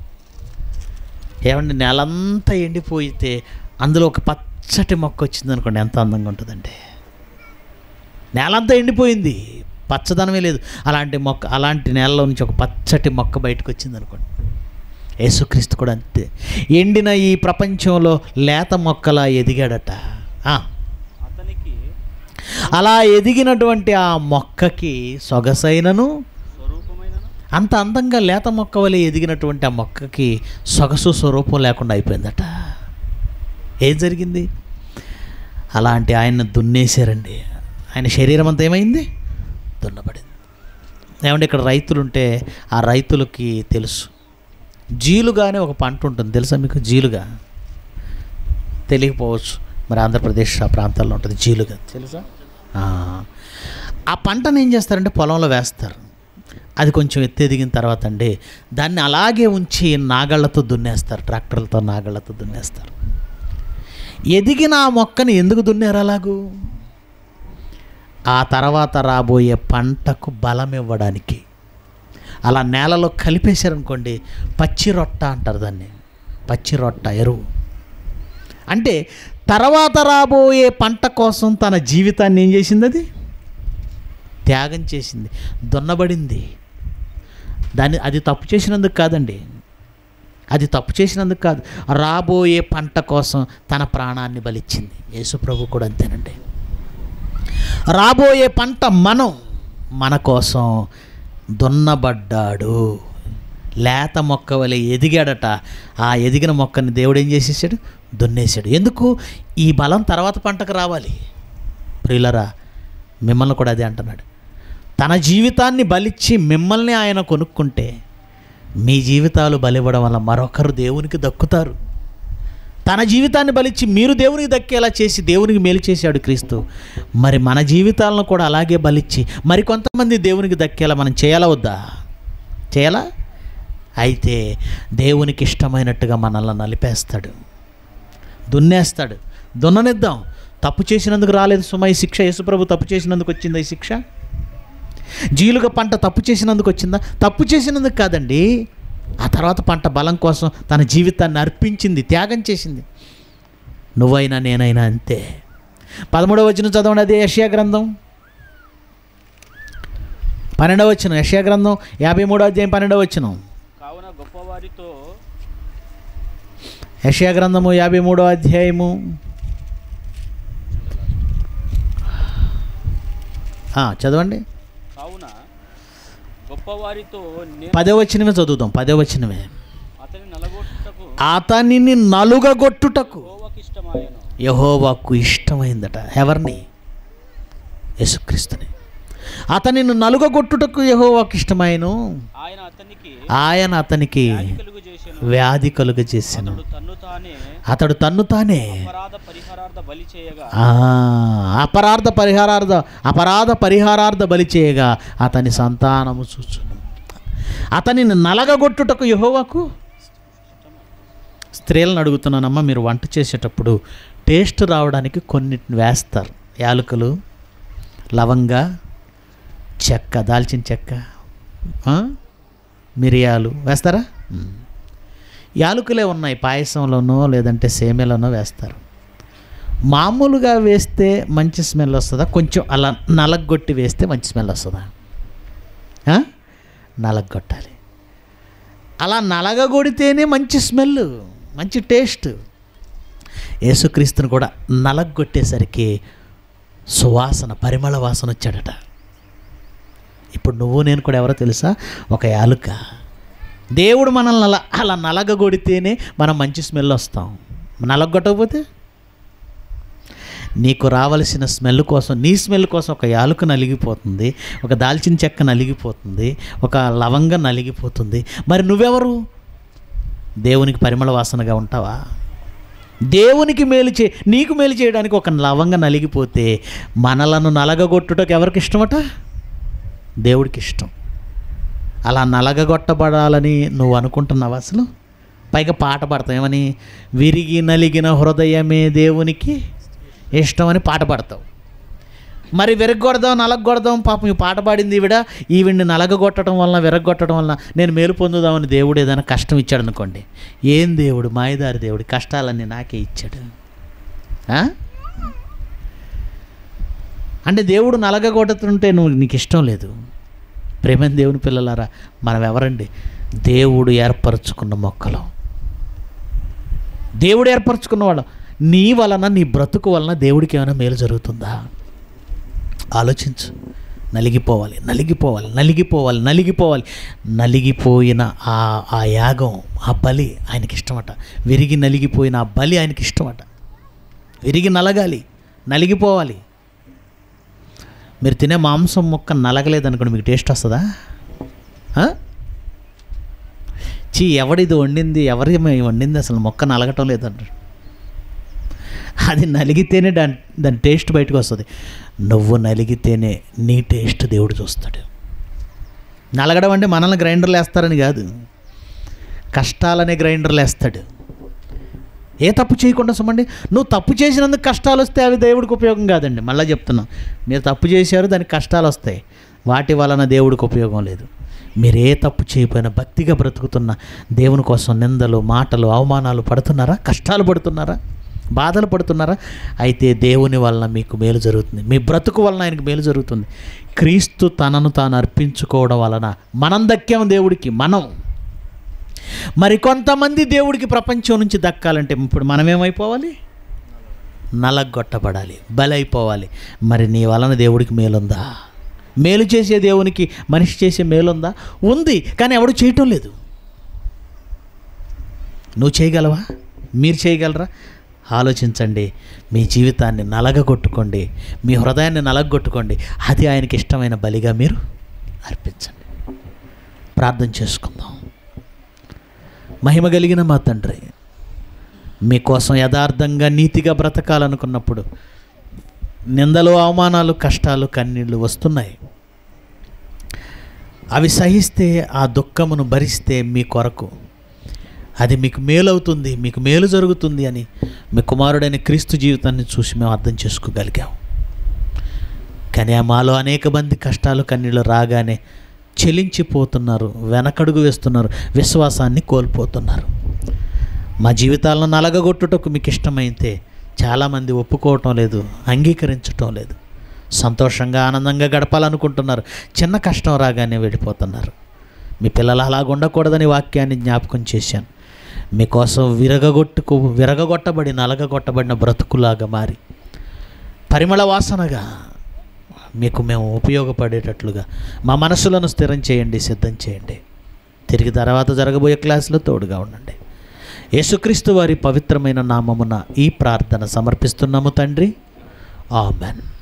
ఏమండి నెలంతా ఎండిపోయితే అందులో ఒక పచ్చటి మొక్క వచ్చింది అనుకోండి ఎంత అందంగా ఉంటుందండి నేలంతా ఎండిపోయింది పచ్చదనమే లేదు అలాంటి మొక్క అలాంటి నేలలో నుంచి ఒక పచ్చటి మొక్క బయటకు వచ్చింది అనుకోండి యేసుక్రీస్తు కూడా అంతే ఎండిన ఈ ప్రపంచంలో లేత మొక్కలా ఎదిగాడట ఆ, అతనికి అలా ఎదిగినటువంటి ఆ మొక్కకి సొగసైనను స్వరూపమైనను అంత అందంగా లేత మొక్క వలె ఎదిగినటువంటి ఆ మొక్కకి సొగసు స్వరూపం లేకుండా అయిపోయిందట ఏం జరిగింది అలాంటి ఆయన దున్నేశారండి ఆయన శరీరం అంతా ఏమైంది దున్నబడింది ఏమంటే ఇక్కడ రైతులు ఉంటే ఆ రైతులకి తెలుసు జీలుగానే ఒక పంట ఉంటుంది తెలుసా మీకు జీలుగా తెలియకపోవచ్చు మరి ఆంధ్రప్రదేశ్ ఆ ప్రాంతాల్లో ఉంటుంది జీలుగా తెలుసా ఆ. ఆ పంటను ఏం చేస్తారంటే పొలంలో వేస్తారు అది కొంచెం ఎత్తెదిగిన తర్వాత అండి దాన్ని అలాగే ఉంచి నాగళ్ళతో దున్నేస్తారు ట్రాక్టర్లతో నాగళ్ళతో దున్నేస్తారు ఎదిగిన ఆ మొక్కని ఎందుకు దున్నారు అలాగూ ఆ తర్వాత రాబోయే పంటకు బలం ఇవ్వడానికి అలా నేలలో కలిపేశారనుకోండి పచ్చి రొట్ట అంటారు దాన్ని పచ్చి రొట్ట ఎరువు అంటే తర్వాత రాబోయే పంట కోసం తన జీవితాన్ని ఏం చేసింది అది త్యాగం చేసింది దున్నబడింది దాన్ని అది తప్పు చేసినందుకు కాదండి అది తప్పు చేసినందుకు కాదు రాబోయే పంట కోసం తన ప్రాణాన్ని బలిచ్చింది యేసు ప్రభు కూడా అంతేనండి రాబోయే పంట మనం మన కోసం దున్నబడ్డాడు లేత మొక్క వలె ఎదిగాడట ఆ ఎదిగిన మొక్కని దేవుడు ఏం చేసేసాడు దున్నేశాడు ఎందుకు ఈ బలం తర్వాత పంటకు రావాలి ప్రియులరా మిమ్మల్ని కూడా అదే అంటున్నాడు తన జీవితాన్ని బలిచ్చి మిమ్మల్ని ఆయన కొనుక్కుంటే మీ జీవితాలు బలివ్వడం వల్ల మరొకరు దేవునికి దక్కుతారు తన జీవితాన్ని బలిచ్చి మీరు దేవునికి దక్కేలా చేసి దేవునికి మేలు చేశాడు క్రీస్తు మరి మన జీవితాలను కూడా అలాగే బలిచ్చి మరి కొంతమంది దేవునికి దక్కేలా మనం చేయాలా వద్దా చేయాలా అయితే దేవునికి ఇష్టమైనట్టుగా మనల్ని నలిపేస్తాడు దున్నేస్తాడు దున్ననిద్దాం తప్పు చేసినందుకు రాలేదు సుమ ఈ శిక్ష యేసుప్రభు తప్పు చేసినందుకు వచ్చిందా ఈ శిక్ష జీలుగ పంట తప్పు చేసినందుకు వచ్చిందా తప్పు చేసినందుకు కాదండి ఆ తర్వాత పంట బలం కోసం తన జీవితాన్ని అర్పించింది త్యాగం చేసింది నువ్వైనా నేనైనా అంతే పదమూడవ వచ్చిన చదవండి అదే యష్యా గ్రంథం పన్నెండవ వచ్చిన యష్యా గ్రంథం యాభై మూడో అధ్యాయం పన్నెండవ వచ్చిన కావున గొప్పవారితో యష్యా గ్రంథము యాభై మూడో అధ్యాయము ఆ, చదవండి కావున గొప్పవారితో నేను పదే వచ్చినమే చదువుదాం పదే వచ్చినమే అతని నలగొట్టుటకు అతనిని నలుగగొట్టుటకు యెహోవాకు ఇష్టమాయను యహోవాకు ఇష్టమైందట ఎవరిని యేసుక్రీస్తుని అతనిని నలుగగొట్టుటకు యహోవాకు ఇష్టమైను ఆయన అతనికి ఆయన అతనికి వ్యాధి కలుగు చేసెను వ్యాధి కలుగ చేసెను అతడు తన్ను తానే అతడు తన్ను తానే అపరాధ పరిహారార్థ బలి చేయగా ఆ, అపరాధ పరిహారార్థ అపరాధ పరిహారార్థ బలి చేయగా అతని సంతానము చూచును అతనిని నలగగొట్టుటకు యహోవాకు స్త్రీలను అడుగుతున్నానమ్మా మీరు వంట చేసేటప్పుడు టేస్ట్ రావడానికి కొన్నిటిని వేస్తారు యాలకులు లవంగ చెక్క దాల్చిన చెక్క ఆ? మిరియాలు వేస్తారా ఉమ్. యాలకులే ఉన్నాయి పాయసంలోనో లేదంటే సేమెలోనో వేస్తారు మామూలుగా వేస్తే మంచి స్మెల్ వస్తుందా కొంచెం అలా నలగొట్టి వేస్తే మంచి స్మెల్ వస్తుందా ఆ? నలగొట్టాలి అలా నలగగొడితేనే మంచి స్మెల్ మంచి టేస్ట్ యేసుక్రీస్తుని కూడా నలగొట్టేసరికి సువాసన పరిమళ వాసన వచ్చాడట ఇప్పుడు నువ్వు నేను కూడా ఎవరో తెలుసా ఒక యాలుక దేవుడు మనల్ని అలా అలా నలగగొడితేనే మనం మంచి స్మెల్ వస్తాం నలగొట్టకపోతే నీకు రావలసిన స్మెల్ కోసం నీ స్మెల్ కోసం ఒక యాలుక నలిగిపోతుంది ఒక దాల్చిన చెక్క నలిగిపోతుంది ఒక లవంగం నలిగిపోతుంది మరి నువ్వెవరు దేవునికి పరిమళ వాసనగా ఉంటావా దేవునికి మేలు చే నీకు మేలు చేయడానికి ఒక లవంగ నలిగిపోతే మనలను నలగగొట్టుటకు ఎవరికి ఇష్టమట దేవుడికి ఇష్టం అలా నలగగొట్టబడాలని నువ్వు అనుకుంటున్నావా అసలు పైగా పాట పాడతాం ఏమని విరిగి నలిగిన హృదయమే దేవునికి ఇష్టం అని పాట పాడతావు మరి విరగొడదాం నలగొడదాం పాపం ఈ పాట పాడింది ఈవిడ ఈవిడ్ని నలగగొట్టడం వలన విరగొట్టడం వలన నేను మేలు పొందుదామని దేవుడు ఏదైనా కష్టం ఇచ్చాడు అనుకోండి ఏం దేవుడు మాయదారి దేవుడు కష్టాలన్నీ నాకే ఇచ్చాడు ఆ? అంటే దేవుడు నలగగొడుతుంటే నువ్వు నీకు ఇష్టం లేదు ప్రేమైన దేవుని పిల్లలారా మనం ఎవరండి దేవుడు ఏర్పరచుకున్న మొక్కలు దేవుడు ఏర్పరచుకున్నవాడు నీ వలన నీ బ్రతుకు వలన దేవుడికి ఏమైనా మేలు జరుగుతుందా ఆలోచించు నలిగిపోవాలి నలిగిపోవాలి నలిగిపోవాలి నలిగిపోవాలి నలిగిపోయిన ఆ ఆ యాగం ఆ బలి ఆయనకి ఇష్టమట విరిగి నలిగిపోయిన ఆ బలి ఆయనకి ఇష్టమట విరిగి నలగాలి నలిగిపోవాలి మీరు తినే మాంసం ముక్క నలగలేదనుకోండి మీకు టేస్ట్ వస్తుందా ఆ? చీ ఎవడిది వండింది ఎవరి వండింది అసలు మొక్క నలగటం లేదంటారు అది నలిగితేనే దాని దాని టేస్ట్ బయటకు వస్తుంది నువ్వు నలిగితేనే నీ టేస్ట్ దేవుడు చూస్తాడు నలగడం అంటే మనల్ని గ్రైండర్లు వేస్తారని కాదు కష్టాలనే గ్రైండర్లు వేస్తాడు ఏ తప్పు చేయకుండా సుమండి నువ్వు తప్పు చేసినందుకు కష్టాలు వస్తే అవి దేవుడికి ఉపయోగం కాదండి మళ్ళీ చెప్తున్నాం మీరు తప్పు చేశారు దానికి కష్టాలు వస్తాయి వాటి వలన దేవుడికి ఉపయోగం లేదు మీరు ఏ తప్పు చేయకపోయినా భక్తిగా బ్రతుకుతున్న దేవుని కోసం నిందలు మాటలు అవమానాలు పడుతున్నారా కష్టాలు పడుతున్నారా బాధలు పడుతున్నారా అయితే దేవుని వలన మీకు మేలు జరుగుతుంది మీ బ్రతుకు వలన ఆయనకు మేలు జరుగుతుంది క్రీస్తు తనను తాను అర్పించుకోవడం వలన మనం దక్కాం దేవుడికి మనం మరి కొంతమంది దేవుడికి ప్రపంచం నుంచి దక్కాలంటే ఇప్పుడు మనమేమైపోవాలి నలగొట్టబడాలి బలైపోవాలి మరి నీ వలన దేవుడికి మేలుందా మేలు చేసే దేవునికి మనిషి చేసే మేలుందా ఉంది కానీ ఎవడు చేయటం లేదు నువ్వు చేయగలవా మీరు చేయగలరా ఆలోచించండి మీ జీవితాన్ని నలగగొట్టుకోండి మీ హృదయాన్ని నలగొట్టుకోండి అది ఆయనకి ఇష్టమైన బలిగా మీరు అర్పించండి ప్రార్థన చేసుకుందాం మహిమ కలిగిన మా తండ్రి మీకోసం యథార్థంగా నీతిగా బ్రతకాలనుకున్నప్పుడు నిందలు అవమానాలు కష్టాలు కన్నీళ్ళు వస్తున్నాయి అవి సహిస్తే ఆ దుఃఖమును భరిస్తే మీ కొరకు అది మీకు మేలవుతుంది మీకు మేలు జరుగుతుంది అని మీ కుమారుడైన క్రీస్తు జీవితాన్ని చూసి మేము అర్థం చేసుకోగలిగాం కానీ ఆ మాలో అనేక మంది కష్టాలు కన్నీళ్ళు రాగానే చెలించిపోతున్నారు వెనకడుగు వేస్తున్నారు విశ్వాసాన్ని కోల్పోతున్నారు మా జీవితాలను నలగగొట్టుటకు మీకు ఇష్టమైతే చాలామంది ఒప్పుకోవటం లేదు అంగీకరించటం లేదు సంతోషంగా ఆనందంగా గడపాలనుకుంటున్నారు చిన్న కష్టం రాగానే వెళ్ళిపోతున్నారు మీ పిల్లలు అలాగ ఉండకూడదని వాక్యాన్ని జ్ఞాపకం చేశాను మీకోసం విరగగొట్టుకు విరగగొట్టబడి నలగగొట్టబడిన బ్రతుకులాగా మారి పరిమళ వాసనగా మీకు మేము ఉపయోగపడేటట్లుగా మా మనసులను స్థిరం చేయండి సిద్ధం చేయండి తిరిగి తర్వాత జరగబోయే క్లాసులో తోడుగా ఉండండి యేసుక్రీస్తు వారి పవిత్రమైన నామమున ఈ ప్రార్థన సమర్పిస్తున్నాము తండ్రి ఆమెన్